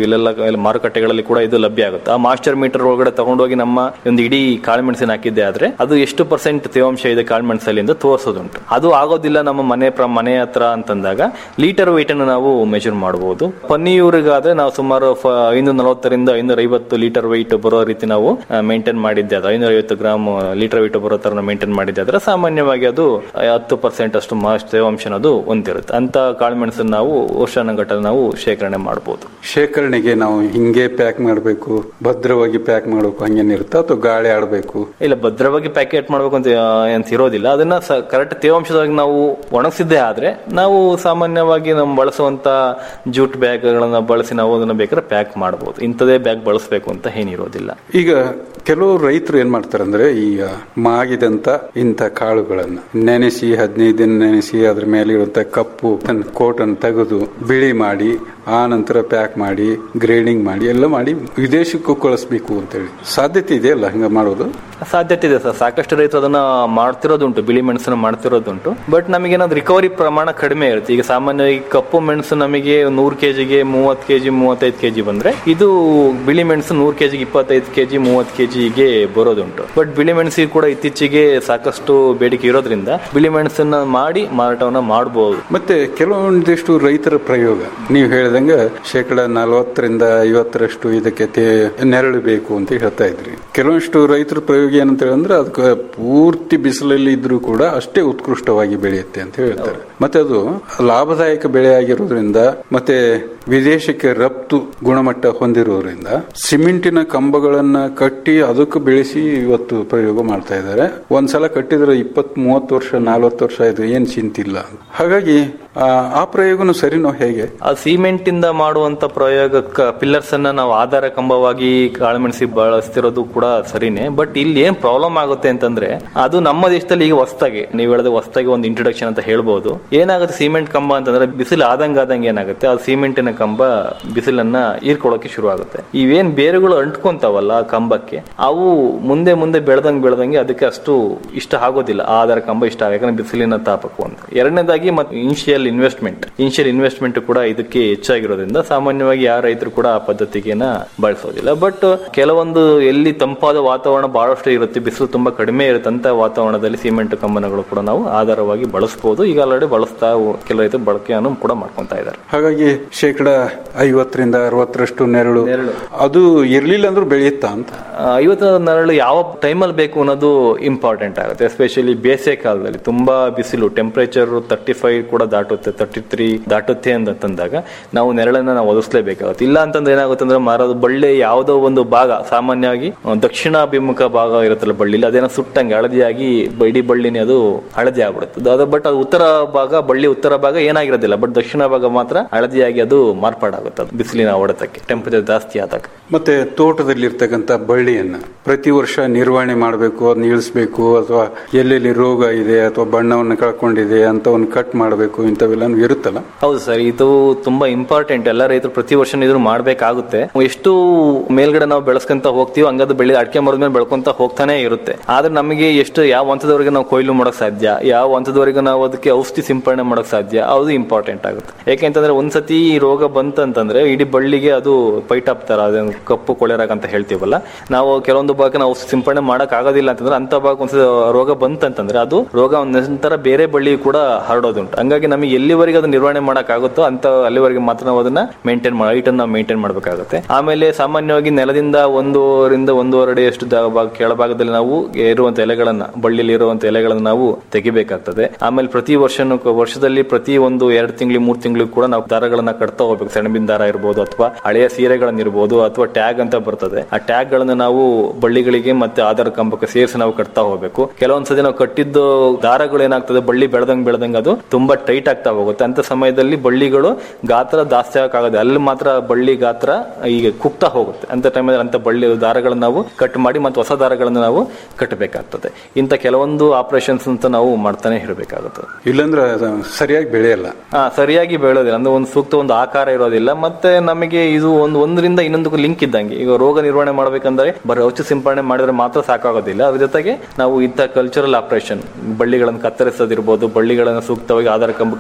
ಎಲ್ಲ ಮಾರುಕಟ್ಟೆಗಳಲ್ಲಿ ಕೂಡ ಇದು ಲಭ್ಯ ಆಗುತ್ತೆ ಆ ಮಾಸ್ಟರ್ ಮೀಟರ್ ಒಳಗಡೆ ತಗೊಂಡೋಗಿ ನಮ್ಮ ಒಂದು ಇಡೀ ಕಾಳುಮೆಣಸಿನ ಹಾಕಿದ್ದೆ ಆದ್ರೆ ಅದು ಎಷ್ಟು ಪರ್ಸೆಂಟ್ ತೇವಾಂಶ ಇದೆ ಕಾಳುಮೆಣಸಲ್ಲಿ ಅಂತ ತೋರಿಸೋದುಂಟು ಅದು ಆಗೋದಿಲ್ಲ ನಮ್ಮ ಮನೆ ಪ್ರ ಮನೆ ಹತ್ರ ಅಂತಂದಾಗ ಲೀಟರ್ weight ಅನ್ನು ನಾವು ಮೆಜರ್ ಮಾಡಬಹುದು ಪನ್ನೀರಿಗಾದ್ರೆ ನಾವು ಸುಮಾರು ಐನೂರ ನಲವತ್ತರಿಂದ ಐನೂರ ಐವತ್ತು ಲೀಟರ್ weight ಬರೋ ರೀತಿ ನಾವು ಮೇಂಟೈನ್ ಮಾಡಿದ್ದೆ ಅದು ಐನೂರ ಐವತ್ತು ಗ್ರಾಮ್ ಲೀಟರ್ weight ಬರೋ ತರ ಮೇಂಟೈನ್ ಮಾಡಿದ್ದೆ ಆದ್ರೆ ಸಾಮಾನ್ಯವಾಗಿ ಅದು ಹತ್ತು ಪರ್ಸೆಂಟ್ ಅಷ್ಟು ಮಾಸ್ ತೇವಾಂಶ ಅದು ಹೊಂದಿರುತ್ತೆ ಅಂತ ಕಾಳುಮೆಣಸನ್ನು ನಾವು ವರ್ಷಾನುಗಟ್ಟಲೆ ನಾವು ಶೇಖರಣೆ ಮಾಡಬಹುದು ಶೇಖರಣೆಗೆ ನಾವು ಹಿಂಗೆ ಪ್ಯಾಕ್ ಮಾಡಬೇಕು ಭದ್ರವಾಗಿ ಪ್ಯಾಕ್ ಮಾಡಬೇಕು ಹಂಗೇನಿರುತ್ತಾ ಅಥವಾ ಗಾಳಿ ಆಡಬೇಕು ಇಲ್ಲ ಭದ್ರವಾಗಿ ಪ್ಯಾಕೆಟ್ ಮಾಡ್ಬೇಕು ಅಂತ ಆ, ಅಂತ ಇರೋದಿಲ್ಲ ಅದನ್ನ ಕರೆಕ್ಟ್ ತೇವಾಂಶವಾಗಿ ನಾವು ಒಣಗಿಸಿದ್ದೇ ಆದ್ರೆ ನಾವು ಸಾಮಾನ್ಯವಾಗಿ ನಾವು ಬಳಸುವಂತ ಜೂಟ್ ಬ್ಯಾಗ್ಗಳನ್ನ ಬಳಸಿ ನಾವು ಅದನ್ನ ಬೇಕಾದ್ರೆ ಪ್ಯಾಕ್ ಮಾಡಬಹುದು ಇಂಥದೇ ಬ್ಯಾಗ್ ಬಳಸಬೇಕು ಅಂತ ಏನಿರೋದಿಲ್ಲ ಈಗ ಕೆಲವು ರೈತರು ಏನ್ ಮಾಡ್ತಾರೆ ಅಂದ್ರೆ ಈಗ ಮಾಗಿದಂತ ಇಂಥ ಕಾಳುಗಳನ್ನ ನೆನೆಸಿ ಹದಿನೈದು ದಿನ ನೆನೆಸಿ ಅದ್ರ ಮೇಲೆ ಇರುವಂತ ಕಪ್ಪು ಕೋಟ್ ಅನ್ನು ತೆಗೆದು ಬಿಳಿ ಮಾಡಿ ಆ ನಂತರ ಪ್ಯಾಕ್ ಮಾಡಿ ಗ್ರೇಡಿಂಗ್ ಮಾಡಿ ಎಲ್ಲ ಮಾಡಿ ವಿದೇಶಕ್ಕೂ ಕಳಿಸ್ಬೇಕು ಅಂತೇಳಿ ಸಾಧ್ಯತೆ ಇದೆಯಲ್ಲ ಹಂಗ ಮಾಡೋದು ಸಾಧ್ಯತೆ ಇದೆ ಸರ್ ಸಾಕಷ್ಟು ರೈತರು ಅದನ್ನ ಮಾಡ್ತಿರೋದುಂಟು ಬಿಳಿ ಮೆಣಸನ್ನು ಮಾಡ್ತಿರೋದುಂಟು ಬಟ್ ನಮಗೇನಾದ್ರು ರಿಕವರಿ ಪ್ರಮಾಣ ಕಡಿಮೆ ಇರುತ್ತೆ ಈಗ ಸಾಮಾನ್ಯವಾಗಿ ಕಪ್ಪು ಮೆಣಸು ನಮಗೆ ನೂರು ಕೆಜಿಗೆ ಮೂವತ್ತು ಕೆಜಿ ಮೂವತ್ತೈದು ಕೆಜಿ ಬಂದ್ರೆ ಇದು ಬಿಳಿ ಮೆಣಸು ನೂರು ಕೆಜಿಗೆ ಇಪ್ಪತ್ತೈದು ಕೆಜಿ ಮೂವತ್ತು ಕೆಜಿಗೆ ಬರೋದುಂಟು ಬಟ್ ಬಿಳಿ ಮೆಣಸಿಗೆ ಕೂಡ ಇತ್ತೀಚೆಗೆ ಸಾಕಷ್ಟು ಬೇಡಿಕೆ ಇರೋದ್ರಿಂದ ಬಿಳಿ ಮೆಣಸನ್ನ ಮಾಡಿ ಮಾರಾಟವನ್ನ ಮಾಡಬಹುದು ಮತ್ತೆ ಕೆಲವೊಂದಿಷ್ಟು ರೈತರ ಪ್ರಯೋಗ ನೀವು ಹೇಳ್ದಂಗ ಶೇಕಡ ನಲವತ್ತರಿಂದ ಐವತ್ತರಷ್ಟು ಇದಕ್ಕೆ ತೇ- ನೆರಳು ಬೇಕು ಅಂತ ಹೇಳ್ತಾ ಇದ್ರಿ ಕೆಲವೊಂದಿಷ್ಟು ರೈತರ ಪ್ರಯೋಗ ಏನಂತ ಹೇಳಿದ್ರೆ ಅದಕ್ಕೆ ಪೂರ್ತಿ ಬಿಸಿಲಲ್ಲಿ ಇದ್ರೂ ಕೂಡ ಅಷ್ಟೇ ಉತ್ಕೃಷ್ಟವಾಗಿ ಬೆಳೆಯುತ್ತೆ ಅಂತ ಹೇಳ್ತಾರೆ ಮತ್ತೆ ಅದು ಲಾಭದಾಯಕ ಬೆಳೆ ಆಗಿರೋದ್ರಿಂದ ಮತ್ತೆ ವಿದೇಶಕ್ಕೆ ರಫ್ತು ಗುಣಮಟ್ಟ ಹೊಂದಿರೋದ್ರಿಂದ ಸಿಮೆಂಟಿನ ಕಂಬಗಳನ್ನ ಕಟ್ಟಿ ಅದಕ್ಕೆ ಬೆಳೆಸಿ ಇವತ್ತು ಪ್ರಯೋಗ ಮಾಡ್ತಾ ಇದ್ದಾರೆ ಒಂದ್ಸಲ ಕಟ್ಟಿದ್ರೆ ಇಪ್ಪತ್ ಮೂವತ್ತು ವರ್ಷ ನಲ್ವತ್ತು ವರ್ಷ ಇದು ಏನ್ ಚಿಂತಿಲ್ಲ ಹಾಗಾಗಿ ಆ, ಆ ಪ್ರಯೋಗನು ಸರಿನೋ ಹೇಗೆ ಆ ಸಿಮೆಂಟ್ ಇಂದ ಮಾಡುವಂತ ಪ್ರಯೋಗಕ್ಕ ಪಿಲ್ಲರ್ಸ್ ಅನ್ನ ನಾವು ಆಧಾರ ಕಂಬವಾಗಿ ಕಾಳುಮೆಣಸಿ ಬಳಸ್ತಿರೋದು ಕೂಡ ಸರಿನೇ ಬಟ್ ಇಲ್ಲಿ ಏನ್ ಪ್ರಾಬ್ಲಮ್ ಆಗುತ್ತೆ ಅಂತಂದ್ರೆ ಅದು ನಮ್ಮ ದೇಶದಲ್ಲಿ ಈಗ ಹೊಸ್ತಾಗಿ ನೀವು ಹೇಳಿದ ಹೊಸ್ತಾಗಿ ಒಂದು ಇಂಟ್ರೊಡಕ್ಷನ್ ಅಂತ ಹೇಳ್ಬೋದು ಏನಾಗುತ್ತೆ ಸಿಮೆಂಟ್ ಕಂಬ ಅಂತಂದ್ರೆ ಬಿಸಿಲು ಆದಂಗ ಆದಂಗೆ ಏನಾಗುತ್ತೆ ಆ ಸಿಮೆಂಟಿನ ಕಂಬ ಬಿಸಿಲನ್ನ ಹೀರ್ಕೊಳ್ಳೋಕೆ ಶುರು ಆಗುತ್ತೆ ಇವೇನ್ ಬೇರುಗಳು ಅಂಟ್ಕೊಂತಾವಲ್ಲ ಆ ಕಂಬಕ್ಕೆ ಅವು ಮುಂದೆ ಮುಂದೆ ಬೆಳೆದಂಗ್ ಬೆಳೆದಂಗೆ ಅದಕ್ಕೆ ಅಷ್ಟು ಇಷ್ಟ ಆಗೋದಿಲ್ಲ ಆ ಆಧಾರ ಕಂಬ ಇಷ್ಟ ಆಗ ಯಾಕಂದ್ರೆ ಬಿಸಿಲಿನ ತಾಪಕ್ಕೂ ಅಂತ ಎರಡನೇದಾಗಿ ಮತ್ತೆ ಇನಿಷಿಯಲ್ ಇನ್ವೆಸ್ಟ್ಮೆಂಟ್ ಇನಿಷಿಯಲ್ ಇನ್ವೆಸ್ಟ್ಮೆಂಟ್ ಕೂಡ ಇದಕ್ಕೆ ಹೆಚ್ಚಾಗಿರೋದ್ರಿಂದ ಸಾಮಾನ್ಯವಾಗಿ ಯಾವ ರೈತರು ಕೂಡ ಆ ಪದ್ಧತಿಗೆನ ಬಳಸೋದಿಲ್ಲ ಬಟ್ ಕೆಲವೊಂದು ಎಲ್ಲಿ ತಂಪಾದ ವಾತಾವರಣ ಬಹಳಷ್ಟು ಇರುತ್ತೆ ಬಿಸಿಲು ತುಂಬಾ ಕಡಿಮೆ ಇರುತ್ತೆ ಅಂತ ವಾತಾವರಣದಲ್ಲಿ ಸಿಮೆಂಟ್ ಕಂಬನಗಳು ಕೂಡ ನಾವು ಆಧಾರವಾಗಿ ಬಳಸಬಹುದು ಈಗ ಆಲ್ರೆಡಿ ಬಳಸ್ತಾ ಕೆಲ ರೈತರು ಬಳಕೆಯನ್ನು ಕೂಡ ಮಾಡ್ಕೊಂತಾ ಇದ್ದಾರೆ ಹಾಗಾಗಿ ಶೇಕಡ ಐವತ್ತರಿಂದ ಅರವತ್ತರಷ್ಟು ನೆರಳು ನೆರಳು. ಅದು ಇರ್ಲಿಲ್ಲ ಅಂದ್ರೂ ಬೆಳೆಯುತ್ತಾ ಅಂತ ಆ, ಐವತ್ತು ನರಳು ಯಾವ ಟೈಮಲ್ಲಿ ಬೇಕು ಅನ್ನೋದು ಇಂಪಾರ್ಟೆಂಟ್ ಆಗುತ್ತೆ ಎಸ್ಪೆಷಲಿ ಬೇಸಿಗೆ ಕಾಲದಲ್ಲಿ ತುಂಬಾ ಬಿಸಿಲು ಟೆಂಪರೇಚರ್ ತರ್ಟಿ ಫೈವ್ ಕೂಡ ದಾಟುತ್ತೆ ತರ್ಟಿ ತ್ರೀ ದಾಟುತ್ತೆ ಅಂತಂದಾಗ ನಾವು ನೆರಳನ್ನ ನಾವು ಒದಗಿಸ್ಲೇಬೇಕಾಗುತ್ತೆ ಇಲ್ಲ ಅಂತಂದ್ರೆ ಏನಾಗುತ್ತೆ ಅಂದ್ರೆ ಮರದ ಬಳ್ಳಿ ಯಾವುದೋ ಒಂದು ಭಾಗ ಸಾಮಾನ್ಯವಾಗಿ ಆ, ದಕ್ಷಿಣಾಭಿಮುಖ ಭಾಗ ಇರುತ್ತಲ್ಲ ಬಳ್ಳಿಲಿ ಅದೇನೋ ಸುಟ್ಟಂಗೆ ಹಳದಿಯಾಗಿ ಬ- ಇಡೀ ಬಳ್ಳಿನೇ ಅದು ಹಳದಿ ಆಗ್ಬಿಡುತ್ತೆ ಅದು ಬಟ್ ಅದು ಉತ್ತರ ಭಾಗ ಬಳ್ಳಿ ಉತ್ತರ ಭಾಗ ಏನಾಗಿರೋದಿಲ್ಲ ಬಟ್ ದಕ್ಷಿಣ ಭಾಗ ಮಾತ್ರ ಹಳದಿಯಾಗಿ ಅದು ಮಾರ್ಪಾಡಾಗುತ್ತೆ ಅದು ಬಿಸಿಲಿನ ಹೊಡೆತಕ್ಕೆ ಟೆಂಪರೇಚರ್ ಜಾಸ್ತಿ ಆದಾಗ ಮತ್ತೆ ತೋಟದಲ್ಲಿ ಇರ್ತಕ್ಕಂಥ ಬಳ್ಳಿಯನ್ನ ಪ್ರತಿ ವರ್ಷ ನಿರ್ವಹಣೆ ಮಾಡಬೇಕು ಅದನ್ನ ಇಳಿಸ್ಬೇಕು ಅಥವಾ ಎಲ್ಲೆಲ್ಲಿ ರೋಗ ಇದೆ ಅಥವಾ ಬಣ್ಣವನ್ನು ಕಳ್ಕೊಂಡಿದೆ ಅಂತವನ್ನ ಕಟ್ ಮಾಡಬೇಕು ಇಂಥವೆಲ್ಲ ಇರುತ್ತಲ್ಲ ಹೌದು ಸರ್ ಇದು ತುಂಬಾ ಇಂಪಾರ್ಟೆಂಟ್ ಎಲ್ಲ ರೈತರು ಪ್ರತಿ ವರ್ಷ ಇದ್ರು ಮಾಡ್ಬೇಕಾಗುತ್ತೆ ಎಷ್ಟು ಮೇಲ್ಗಡೆ ನಾವು ಬೆಳೆಸ್ಕೊಂತ ಹೋಗ್ತೀವಿ ಹಂಗದು ಬೆಳೆ ಅಡಿಕೆ ಮರದ ಮೇಲೆ ಬೆಳ್ಕೊಂತ ಹೋಗ್ತಾನೆ ಇರುತ್ತೆ ಆದ್ರೆ ನಮಗೆ ಎಷ್ಟು ಯಾವ ಹಂತದವರೆಗೆ ನಾವು ಕೊಯ್ಲು ಮಾಡಕ್ ಸಾಧ್ಯ ಯಾವ ಹಂತದವರೆಗೆ ನಾವು ಅದಕ್ಕೆ ಔಷಧಿ ಸಿಂಪಡಣೆ ಮಾಡಕ್ ಸಾಧ್ಯ ಅದು ಇಂಪಾರ್ಟೆಂಟ್ ಆಗುತ್ತೆ ಯಾಕೆಂತಂದ್ರೆ ಒಂದ್ಸತಿ ಈ ರೋಗ ಬಂತಂತಂದ್ರೆ ಇಡೀ ಬಳ್ಳಿಗೆ ಅದು ಪೈಟ್ ತರ ಅದೇನು ಕಪ್ಪು ಕೊಳೆರಾಗ ಅಂತ ಹೇಳ್ತೀವಲ್ಲ ನಾವು ಕೆಲವೊಂದು ಭಾಗ ನಾವು ಔಷಧಿ ಸಿಂಪಡಣೆ ಮಾಡಕ್ ಆಗೋದಿಲ್ಲ ಅಂತಂದ್ರೆ ಅಂತ ಭಾಗ ಒಂದ್ಸತಿ ರೋಗ ಬಂತಂತಂದ್ರೆ ಅದು ರೋಗ ಒಂದ್ ನಂತರ ಬೇರೆ ಬಳ್ಳಿ ಕೂಡ ಹರಡೋದುಂಟು ಹಂಗಾಗಿ ನಮಗೆ ಎಲ್ಲಿವರೆಗೆ ಅದು ನಿರ್ವಹಣೆ ಮಾಡಕ್ ಆಗುತ್ತೋ ಅಂತ ಅಲ್ಲಿವರೆಗೆ ಮಾತ್ರ ನಾವು ಅದನ್ನ ಮೇಂಟೈನ್ ಮಾಡಿ ಹೈಟ್ ನಾವು ಮೇಂಟೈನ್ ಮಾಡಬೇಕಾಗುತ್ತೆ ಆಮೇಲೆ ಸಾಮಾನ್ಯವಾಗಿ ನೆಲದಿಂದ ಒಂದೂವರಿಂದ ಒಂದೂವರೆ ಅಡಿ ಅಷ್ಟು ದ- ಭಾಗ- ಕೆಳಭಾಗದಲ್ಲಿ ನಾವು ಇರುವಂತ ಎಲೆಗಳನ್ನ ಬಳ್ಳಿಯಲ್ಲಿ ಇರುವಂತ ಎಲೆಗಳನ್ನ ನಾವು ತೆಗಿಬೇಕಾಗ್ತದೆ ಆಮೇಲೆ ಪ್ರತಿ ವರ್ಷನೂ ವರ್ಷದಲ್ಲಿ ಪ್ರತಿ ಒಂದು ಎರಡು ತಿಂಗಳು ಮೂರು ತಿಂಗಳು ಕೂಡ ನಾವು ದಾರಗಳನ್ನ ಕಟ್ತಾ ಹೋಗ್ಬೇಕು ಸೆಣಬಿನ ದಾರ ಇರ್ಬೋದು ಅಥವಾ ಹಳೆಯ ಸೀರೆಗಳನ್ನ ಇರ್ಬೋದು ಅಥವಾ ಟ್ಯಾಗ್ ಅಂತ ಬರ್ತದೆ ಆ ಟ್ಯಾಗ್ ಗಳನ್ನ ನಾವು ಬಳ್ಳಿಗಳಿಗೆ ಮತ್ತೆ ಆಧಾರ ಕಂಬಕ್ಕೆ ಸೇರಿಸಿ ನಾವು ಕಟ್ತಾ ಹೋಗ್ಬೇಕು ಕೆಲವೊಂದ್ಸತಿ ನಾವು ಕಟ್ಟಿದ್ದು ದಾರಗಳು ಏನಾಗ್ತದೆ ಬಳ್ಳಿ ಬೆಳೆದಂಗ್ ಬೆಳೆದಂಗ್ ಅದು ತುಂಬಾ ಟೈಟ್ ಆಗ್ತಾ ಹೋಗುತ್ತೆ ಅಂತ ಸಮಯದಲ್ಲಿ ಬಳ್ಳಿಗಳು ಗಾತ್ರ ಜಾಸ್ತಿ ಆಗಕ್ಕಾಗದೆ ಅಲ್ಲಿ ಮಾತ್ರ ಬಳ್ಳಿ ಗಾತ್ರ ಈಗ ಕುಗ್ತಾ ಹೋಗುತ್ತೆ ಅಂತ ಟೈಮಲ್ಲಿ ಅಂತ ಬಳ್ಳಿ ದಾರಗಳನ್ನ ನಾವು ಕಟ್ ಮಾಡಿ ಮತ್ತೆ ಹೊಸ ದಾರಗಳನ್ನು ನಾವು ಕಟ್ಟಬೇಕಾಗ್ತದೆ ಇಂಥ ಕೆಲವೊಂದು ಆಪರೇಷನ್ಸ್ ಅಂತ ನಾವು ಮಾಡ್ತಾನೆ ಇರಬೇಕಾಗುತ್ತದೆ ಇಲ್ಲಾಂದ್ರೆ ಅದು ಸರಿಯಾಗಿ ಬೆಳೆಯಲ್ಲ ಹಾ ಸರಿಯಾಗಿ ಬೆಳೆಯೋದಿಲ್ಲ ಅಂದ್ರೆ ಒಂದು ಸೂಕ್ತ ಒಂದು ಆಕಾರ ಇರೋದಿಲ್ಲ ಮತ್ತೆ ನಮಗೆ ಇದು ಒಂದು ಒಂದರಿಂದ ಇನ್ನೊಂದಕ್ಕೂ ಲಿಂಕ್ ಇದ್ದಂಗೆ ಈಗ ರೋಗ ನಿರ್ವಹಣೆ ಮಾಡ್ಬೇಕಂದ್ರೆ ಬರೀ ಔಷಧಿ ಸಿಂಪಡಣೆ ಮಾಡಿದ್ರೆ ಮಾತ್ರ ಸಾಕಾಗೋದಿಲ್ಲ ಅದ್ರ ಜೊತೆಗೆ ನಾವು ಇಂಥ ಕಲ್ಚರಲ್ ಆಪರೇಷನ್ ಬಳ್ಳಿಗಳನ್ನು ಕತ್ತರಿಸೋದಿರ್ಬೋದು ಬಳ್ಳಿಗಳನ್ನು ಸೂಕ್ತವಾಗಿ ಆಧಾರ ಕಂಬ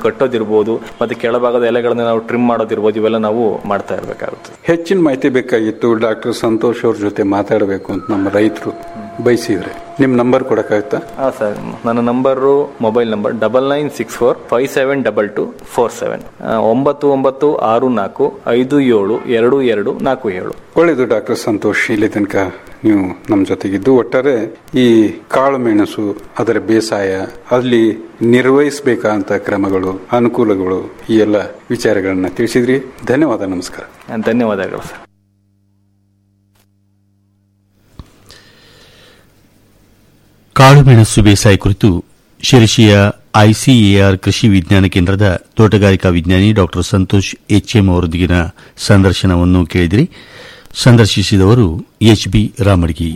ಕಟ್ಟೋದಿರ್ಬೋದು ಮತ್ತೆ ಕೆಳಭಾಗದ ಎಲೆಗಳನ್ನ ನಾವು ಟ್ರಿಮ್ ಮಾಡೋದಿರ್ಬೋದು ಇವೆಲ್ಲ ನಾವು ಮಾಡ್ತಾ ಇರಬೇಕಾಗುತ್ತೆ ಹೆಚ್ಚಿನ ಮಾಹಿತಿ ಬೇಕಾಗಿತ್ತು ಡಾಕ್ಟರ್ ಸಂತೋಷ್ ಅವ್ರ ಜೊತೆ ಮಾತಾಡಬೇಕು ಅಂತ ನಮ್ಮ ರೈತರು ಬಯಸಿದ್ರೆ ನಿಮ್ಮ ನಂಬರ್ ಕೊಡಕ್ಕಾಗುತ್ತಾ ಹಾ ಸರ್ ನನ್ನ number mobile number double nine six four five seven double two four seven ಒಂಬತ್ತು ಒಂಬತ್ತು ಆರು ನಾಲ್ಕು ಐದು ಏಳು ಎರಡು ಎರಡು ನಾಲ್ಕು ಏಳು ಒಳ್ಳೆಯದು ಡಾಕ್ಟರ್ ಸಂತೋಷ್ ಇಲ್ಲಿ ತನಕ ನೀವು ನಮ್ಮ ಜೊತೆಗಿದ್ದು ಒಟ್ಟಾರೆ ಈ ಕಾಳು ಮೆಣಸು ಅದರ ಬೇಸಾಯ ಅಲ್ಲಿ ನಿರ್ವಹಿಸಬೇಕಾದಂತ ಕ್ರಮಗಳು ಅನುಕೂಲಗಳು ಈ ಎಲ್ಲ ವಿಚಾರಗಳನ್ನ ತಿಳಿಸಿದ್ರಿ ಧನ್ಯವಾದ ನಮಸ್ಕಾರ ಧನ್ಯವಾದಗಳು ಸರ್ ಕಾಳುಮೆಣಸು ಬೇಸಾಯ ಕುರಿತು ಶಿರಸಿಯ ಐಸಿಎಆರ್ ಕೃಷಿ ವಿಜ್ಞಾನ ಕೇಂದ್ರದ ತೋಟಗಾರಿಕಾ ವಿಜ್ಞಾನಿ ಡಾ ಸಂತೋಷ್ ಎಚ್ಎಂ ಅವರೊಂದಿಗಿನ ಸಂದರ್ಶನವನ್ನು ಕೇಳಿದಿರಿ ಸಂದರ್ಶಿಸಿದವರು ಎಚ್ಬಿ ರಾಮಡ್ಗಿ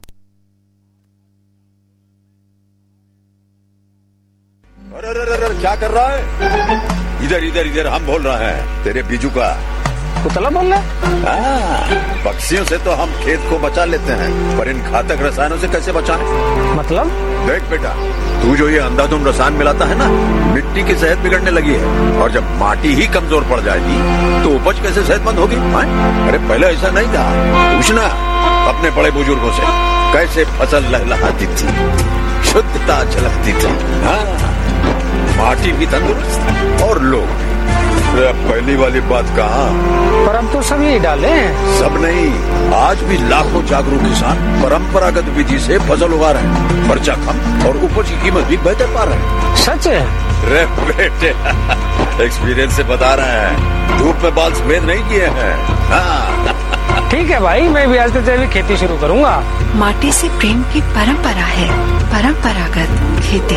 अरे अरे अरे अरे, क्या कर रहा है इधर इधर इधर हम बोल रहे हैं तेरे बीजू का कुतला बोल रहा हाँ, पक्षियों से तो हम खेत को बचा लेते हैं पर इन घातक रसायनों से कैसे बचाएं? मतलब देख बेटा तू जो ये अंधाधुंध रसायन मिलाता है ना मिट्टी की सेहत बिगड़ने लगी है और जब माटी ही कमजोर पड़ जाएगी तो उपज कैसे सेहतमंद होगी हाँ? अरे पहले ऐसा नहीं था पूछना अपने बड़े बुजुर्गों से कैसे फसल लहलहाती थी शुद्धता झलकती थी हाँ माटी भी तंदुरुस्त और लोग भी अरे अब पहली वाली बात कहा पर अब तो सब यही डाले हैं सब नहीं आज भी लाखों जागरूक किसान परंपरागत विधि से फसल उगा रहे हैं खर्चा कम और उपज की कीमत भी बेहतर पा रहे हैं सच है रे बेटे एक्सपीरियंस से बता रहे हैं धूप में बाल सफेद नहीं किए हैं हाँ ठीक है भाई मैं भी आज से जैविक खेती शुरू करूंगा माटी से प्रेम की परंपरा है परंपरागत खेती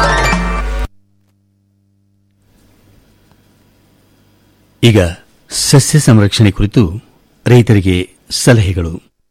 ಈಗ ಸಸ್ಯ ಸಂರಕ್ಷಣೆ ಕುರಿತು ರೈತರಿಗೆ ಸಲಹೆಗಳು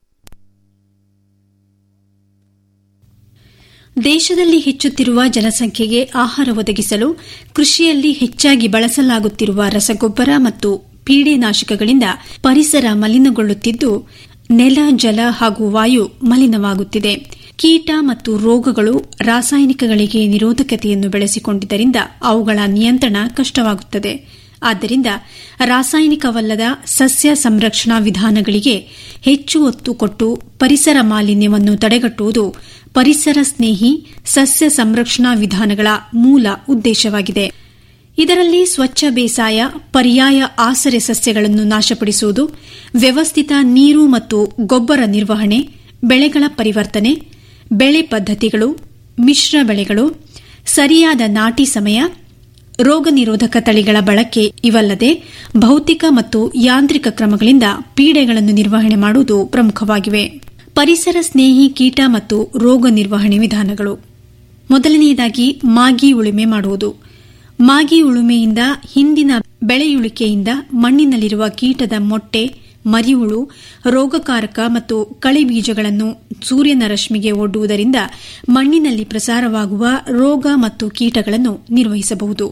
ದೇಶದಲ್ಲಿ ಹೆಚ್ಚುತ್ತಿರುವ ಜನಸಂಖ್ಯೆಗೆ ಆಹಾರ ಒದಗಿಸಲು ಕೃಷಿಯಲ್ಲಿ ಹೆಚ್ಚಾಗಿ ಬಳಸಲಾಗುತ್ತಿರುವ ರಸಗೊಬ್ಬರ ಮತ್ತು ಪೀಡೆನಾಶಕಗಳಿಂದ ಪರಿಸರ ಮಲಿನಗೊಳ್ಳುತ್ತಿದ್ದು ನೆಲ ಜಲ ಹಾಗೂ ವಾಯು ಮಲಿನವಾಗುತ್ತಿದೆ ಕೀಟ ಮತ್ತು ರೋಗಗಳು ರಾಸಾಯನಿಕಗಳಿಗೆ ನಿರೋಧಕತೆಯನ್ನು ಬೆಳೆಸಿಕೊಂಡಿದ್ದರಿಂದ ಅವುಗಳ ನಿಯಂತ್ರಣ ಕಷ್ಟವಾಗುತ್ತದೆ ಆದ್ದರಿಂದ ರಾಸಾಯನಿಕವಲ್ಲದ ಸಸ್ಯ ಸಂರಕ್ಷಣಾ ವಿಧಾನಗಳಿಗೆ ಹೆಚ್ಚು ಒತ್ತು ಕೊಟ್ಟು ಪರಿಸರ ಮಾಲಿನ್ಯವನ್ನು ತಡೆಗಟ್ಟುವುದು ಪರಿಸರ ಸ್ನೇಹಿ ಸಸ್ಯ ಸಂರಕ್ಷಣಾ ವಿಧಾನಗಳ ಮೂಲ ಉದ್ದೇಶವಾಗಿದೆ ಇದರಲ್ಲಿ ಸ್ವಚ್ಛ ಬೇಸಾಯ ಪರ್ಯಾಯ ಆಸರೆ ಸಸ್ಯಗಳನ್ನು ನಾಶಪಡಿಸುವುದು ವ್ಯವಸ್ಥಿತ ನೀರು ಮತ್ತು ಗೊಬ್ಬರ ನಿರ್ವಹಣೆ ಬೆಳೆಗಳ ಪರಿವರ್ತನೆ ಬೆಳೆ ಪದ್ಧತಿಗಳು ಮಿಶ್ರ ಬೆಳೆಗಳು ಸರಿಯಾದ ನಾಟಿ ಸಮಯ ರೋಗ ನಿರೋಧಕ ತಳಿಗಳ ಬಳಕೆ ಇವಲ್ಲದೆ ಭೌತಿಕ ಮತ್ತು ಯಾಂತ್ರಿಕ ಕ್ರಮಗಳಿಂದ ಪೀಡೆಗಳನ್ನು ನಿರ್ವಹಣೆ ಮಾಡುವುದು ಪ್ರಮುಖವಾಗಿವೆ ಪರಿಸರ ಸ್ನೇಹಿ ಕೀಟ ಮತ್ತು ರೋಗ ನಿರ್ವಹಣೆ ವಿಧಾನಗಳು ಮೊದಲನೆಯದಾಗಿ ಮಾಗಿ ಉಳುಮೆ ಮಾಡುವುದು ಮಾಗಿ ಉಳುಮೆಯಿಂದ ಹಿಂದಿನ ಬೆಳೆಯುಳಿಕೆಯಿಂದ ಮಣ್ಣಿನಲ್ಲಿರುವ ಕೀಟದ ಮೊಟ್ಟೆ ಮರಿಹುಳು ರೋಗಕಾರಕ ಮತ್ತು ಕಳೆ ಬೀಜಗಳನ್ನು ಸೂರ್ಯನ ರಶ್ಮಿಗೆ ಒಡ್ಡುವುದರಿಂದ ಮಣ್ಣಿನಲ್ಲಿ ಪ್ರಸಾರವಾಗುವ ರೋಗ ಮತ್ತು ಕೀಟಗಳನ್ನು ನಿರ್ವಹಿಸಬಹುದು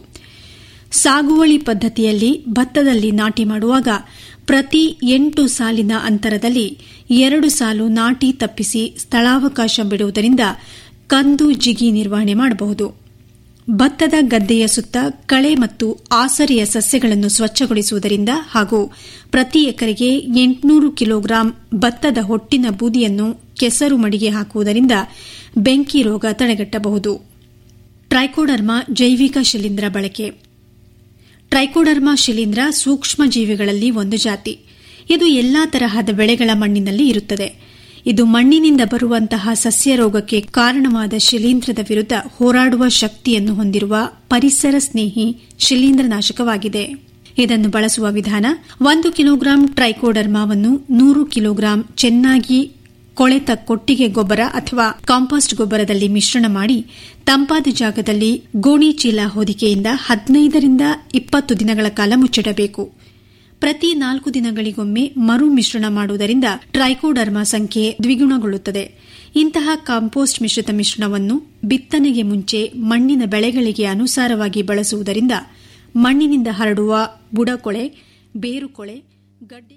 ಸಾಗುವಳಿ ಪದ್ಧತಿಯಲ್ಲಿ ಭತ್ತದಲ್ಲಿ ನಾಟಿ ಮಾಡುವಾಗ ಪ್ರತಿ ಎಂಟು ಸಾಲಿನ ಅಂತರದಲ್ಲಿ ಎರಡು ಸಾಲು ನಾಟಿ ತಪ್ಪಿಸಿ ಸ್ಥಳಾವಕಾಶ ಬಿಡುವುದರಿಂದ ಕಂದು ಜಿಗಿ ನಿರ್ವಹಣೆ ಮಾಡಬಹುದು ಭತ್ತದ ಗದ್ದೆಯ ಸುತ್ತ ಕಳೆ ಮತ್ತು ಆಸರೆಯ ಸಸ್ಯಗಳನ್ನು ಸ್ವಚ್ಛಗೊಳಿಸುವುದರಿಂದ ಹಾಗೂ ಪ್ರತಿ ಎಕರೆಗೆ ಎಂಟುನೂರು ಕಿಲೋಗ್ರಾಂ ಭತ್ತದ ಹೊಟ್ಟಿನ ಬೂದಿಯನ್ನು ಕೆಸರು ಮಡಿಗೆ ಹಾಕುವುದರಿಂದ ಬೆಂಕಿ ರೋಗ ತಡೆಗಟ್ಟಬಹುದು ಟ್ರೈಕೋಡರ್ಮಾ ಜೈವಿಕ ಶಿಲೀಂಧ್ರ ಬಳಕೆ ಟ್ರೈಕೋಡರ್ಮಾ ಶಿಲೀಂಧ್ರ ಸೂಕ್ಷ್ಮ ಜೀವಿಗಳಲ್ಲಿ ಒಂದು ಜಾತಿ ಇದು ಎಲ್ಲಾ ತರಹದ ಬೆಳೆಗಳ ಮಣ್ಣಿನಲ್ಲಿ ಇರುತ್ತದೆ ಇದು ಮಣ್ಣಿನಿಂದ ಬರುವಂತಹ ಸಸ್ಯ ರೋಗಕ್ಕೆ ಕಾರಣವಾದ ಶಿಲೀಂಧ್ರದ ವಿರುದ್ಧ ಹೋರಾಡುವ ಶಕ್ತಿಯನ್ನು ಹೊಂದಿರುವ ಪರಿಸರ ಸ್ನೇಹಿ ಶಿಲೀಂಧ್ರನಾಶಕವಾಗಿದೆ ಇದನ್ನು ಬಳಸುವ ವಿಧಾನ ಒಂದು ಕಿಲೋಗ್ರಾಂ ಟ್ರೈಕೋಡರ್ಮಾವನ್ನು ನೂರು ಕಿಲೋಗ್ರಾಂ ಚೆನ್ನಾಗಿ ಕೊಳೆತ ಕೊಟ್ಟಿಗೆ ಗೊಬ್ಬರ ಅಥವಾ ಕಾಂಪೋಸ್ಟ್ ಗೊಬ್ಬರದಲ್ಲಿ ಮಿಶ್ರಣ ಮಾಡಿ ತಂಪಾದ ಜಾಗದಲ್ಲಿ ಗೋಣಿ ಚೀಲ ಹೊದಿಕೆಯಿಂದ ಹದಿನೈದರಿಂದ ಇಪ್ಪತ್ತು ದಿನಗಳ ಕಾಲ ಮುಚ್ಚಿಡಬೇಕು ಪ್ರತಿ ನಾಲ್ಕು ದಿನಗಳಿಗೊಮ್ಮೆ ಮರು ಮಿಶ್ರಣ ಮಾಡುವುದರಿಂದ ಟ್ರೈಕೋಡರ್ಮಾ ಸಂಖ್ಯೆ ದ್ವಿಗುಣಗೊಳ್ಳುತ್ತದೆ ಇಂತಹ ಕಾಂಪೋಸ್ಟ್ ಮಿಶ್ರಿತ ಮಿಶ್ರಣವನ್ನು ಬಿತ್ತನೆಗೆ ಮುಂಚೆ ಮಣ್ಣಿನ ಬೆಳೆಗಳಿಗೆ ಅನುಸಾರವಾಗಿ ಬಳಸುವುದರಿಂದ ಮಣ್ಣಿನಿಂದ ಹರಡುವ ಬುಡಕೊಳೆ ಬೇರುಕೊಳೆ ಗಡ್ಡೆ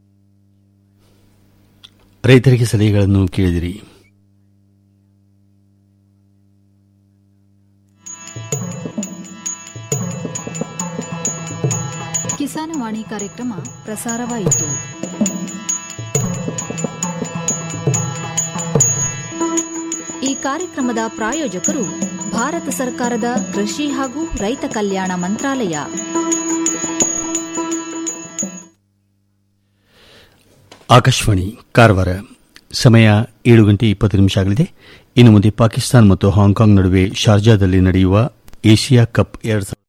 ರೈತರಿಗೆ ಸಲಹೆಗಳನ್ನು ಕೇಳಿದಿರಿ ಕಿಸಾನವಾಣಿ ಕಾರ್ಯಕ್ರಮ ಪ್ರಸಾರವಾಯಿತು ಈ ಕಾರ್ಯಕ್ರಮದ ಪ್ರಾಯೋಜಕರು ಭಾರತ ಸರ್ಕಾರದ ಕೃಷಿ ಹಾಗೂ ರೈತ ಕಲ್ಯಾಣ ಮಂತ್ರಾಲಯ ಆಕಾಶವಾಣಿ ಕಾರವಾರ ಸಮಯ ಏಳು ಗಂಟೆ ಇಪ್ಪತ್ತು ನಿಮಿಷ ಆಗಲಿದೆ ಇನ್ನು ಮುಂದೆ ಪಾಕಿಸ್ತಾನ ಮತ್ತು ಹಾಂಗ್ಕಾಂಗ್ ನಡುವೆ ಶಾರ್ಜಾದಲ್ಲಿ ನಡೆಯುವ ಏಷ್ಯಾ ಕಪ್ ಎರಡು ಸಾವಿರದ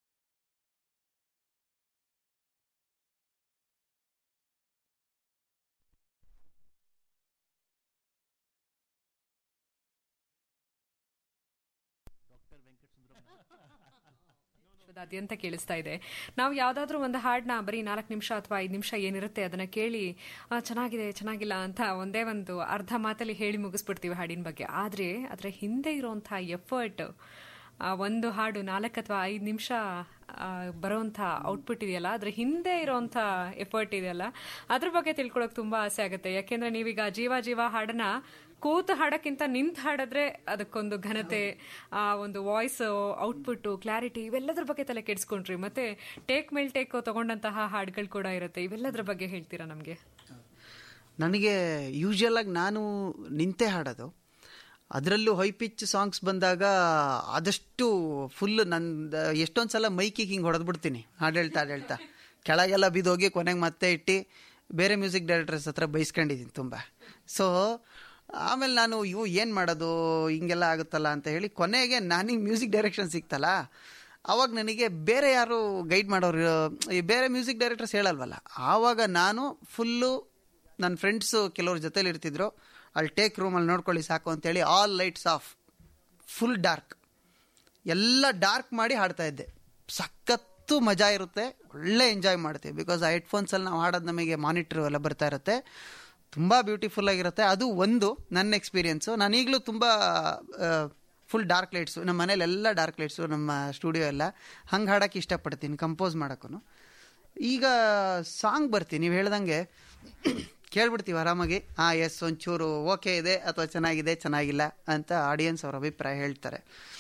ಅದ್ಯಂತ ಕೇಳಿಸ್ತಾ ಇದೆ ನಾವು ಯಾವ್ದಾದ್ರೂ ಒಂದು ಹಾಡನ್ನ ಬರೀ ನಾಲ್ಕು ನಿಮಿಷ ಅಥವಾ ಐದು ನಿಮಿಷ ಏನಿರುತ್ತೆ ಅದನ್ನ ಕೇಳಿ ಆ, ಚೆನ್ನಾಗಿದೆ ಚೆನ್ನಾಗಿಲ್ಲ ಅಂತ ಒಂದೇ ಒಂದು ಅರ್ಧ ಮಾತಲ್ಲಿ ಹೇಳಿ ಮುಗಿಸ್ಬಿಡ್ತೀವಿ ಹಾಡಿನ ಬಗ್ಗೆ ಆದ್ರೆ ಅದರ ಹಿಂದೆ ಇರುವಂತಹ ಎಫರ್ಟ್ ಒಂದು ಹಾಡು ನಾಲ್ಕು ಅಥವಾ ಐದು ನಿಮಿಷ ಬರೋಂಥ ಔಟ್ಪುಟ್ ಇದೆಯಲ್ಲ ಅದ್ರ ಹಿಂದೆ ಇರೋಂಥ ಎಫರ್ಟ್ ಇದೆಯಲ್ಲ ಅದ್ರ ಬಗ್ಗೆ ತಿಳ್ಕೊಳಕ್ ತುಂಬಾ ಆಸೆ ಆಗುತ್ತೆ ಯಾಕೆಂದ್ರೆ ನೀವೀಗ ಜೀವ ಜೀವ ಹಾಡನ್ನ ಕೂತು ಹಾಡಕ್ಕಿಂತ ನಿಂತು ಹಾಡಿದ್ರೆ ಅದಕ್ಕೊಂದು ಘನತೆ ಆ ಒಂದು ವಾಯ್ಸ್ ಔಟ್ಪುಟ್ ಕ್ಲಾರಿಟಿ ಇವೆಲ್ಲದ್ರ ಬಗ್ಗೆ ತಲೆ ಕೆಡಿಸ್ಕೊಂಡ್ರಿ ಮತ್ತೆ ಟೇಕ್ ಮೇಲ್ ಟೇಕ್ ತಗೊಂಡಂತಹ ಹಾಡುಗಳು ಕೂಡ ಇರುತ್ತೆ ಇವೆಲ್ಲದ್ರ ಬಗ್ಗೆ ಹೇಳ್ತೀರಾ ನಮಗೆ ನನಗೆ ಯೂಶುವಲ್ ಆಗಿ ನಾನು ನಿಂತೆ ಹಾಡೋದು ಅದರಲ್ಲೂ ಹೈ ಪಿಚ್ ಸಾಂಗ್ಸ್ ಬಂದಾಗ ಆದಷ್ಟು ಫುಲ್ ನನ್ನ ಎಷ್ಟೊಂದು ಸಲ ಮೈಕಿಗೆ ಹಿಂಗೆ ಹೊಡೆದ್ಬಿಡ್ತೀನಿ ಹಾಡು ಹೇಳ್ತಾ ಹಾಡು ಹೇಳ್ತಾ ಕೆಳಗೆಲ್ಲ ಬಿದ್ದೋಗಿ ಕೊನೆಗೆ ಮತ್ತೆ ಇಟ್ಟು ಬೇರೆ ಮ್ಯೂಸಿಕ್ ಡೈರೆಕ್ಟರ್ಸ್ ಹತ್ರ ಬೈಸ್ಕೊಂಡಿದ್ದೀನಿ ತುಂಬ ಸೊ ಆಮೇಲೆ ನಾನು ಇವು ಏನು ಮಾಡೋದು ಹಿಂಗೆಲ್ಲ ಆಗುತ್ತಲ್ಲ ಅಂತ ಹೇಳಿ ಕೊನೆಗೆ ನನಗೆ ಮ್ಯೂಸಿಕ್ ಡೈರೆಕ್ಷನ್ ಸಿಕ್ತಲ್ಲ ಆವಾಗ ನನಗೆ ಬೇರೆ ಯಾರು ಗೈಡ್ ಮಾಡೋರು ಈ ಬೇರೆ ಮ್ಯೂಸಿಕ್ ಡೈರೆಕ್ಟರ್ಸ್ ಹೇಳಲ್ವಲ್ಲ ಆವಾಗ ನಾನು ಫುಲ್ಲು ನನ್ನ ಫ್ರೆಂಡ್ಸು ಕೆಲವ್ರ ಜೊತೆಲಿ ಇರ್ತಿದ್ರು ಅಲ್ಲಿ ಟೇಕ್ ರೂಮಲ್ಲಿ ನೋಡ್ಕೊಳ್ಳಿ ಸಾಕು ಅಂತೇಳಿ all lights off full dark ಎಲ್ಲ ಡಾರ್ಕ್ ಮಾಡಿ ಹಾಡ್ತಾ ಇದ್ದೆ ಸಖತ್ತು ಮಜಾ ಇರುತ್ತೆ ಒಳ್ಳೆ ಎಂಜಾಯ್ ಮಾಡ್ತೀವಿ ಬಿಕಾಸ್ ಆ ಹೆಡ್ಫೋನ್ಸಲ್ಲಿ ನಾವು ಹಾಡೋದು ನಮಗೆ ಮಾನಿಟ್ರ್ ಎಲ್ಲ ಬರ್ತಾ ಇರುತ್ತೆ ತುಂಬ ಬ್ಯೂಟಿಫುಲ್ ಆಗಿರುತ್ತೆ ಅದು ಒಂದು ನನ್ನ ಎಕ್ಸ್ಪೀರಿಯೆನ್ಸು ನಾನು ಈಗಲೂ ತುಂಬ ಫುಲ್ ಡಾರ್ಕ್ ಲೈಟ್ಸು ನಮ್ಮ ಮನೇಲಿ ಎಲ್ಲ ಡಾರ್ಕ್ ಲೈಟ್ಸು ನಮ್ಮ ಸ್ಟುಡಿಯೋ ಎಲ್ಲ ಹಂಗೆ ಹಾಡೋಕ್ಕೆ ಇಷ್ಟಪಡ್ತೀನಿ ಕಂಪೋಸ್ ಮಾಡೋಕ್ಕೂ ಈಗ ಸಾಂಗ್ ಬರ್ತೀನಿ ನೀವು ಹೇಳ್ದಂಗೆ ಕೇಳ್ಬಿಡ್ತೀವಿ ಆರಾಮಾಗಿ ಹಾಂ ಎಸ್ ಒಂಚೂರು ಓಕೆ ಇದೆ ಅಥವಾ ಚೆನ್ನಾಗಿದೆ ಚೆನ್ನಾಗಿಲ್ಲ ಅಂತ ಆಡಿಯನ್ಸ್ ಅವ್ರ ಅಭಿಪ್ರಾಯ ಹೇಳ್ತಾರೆ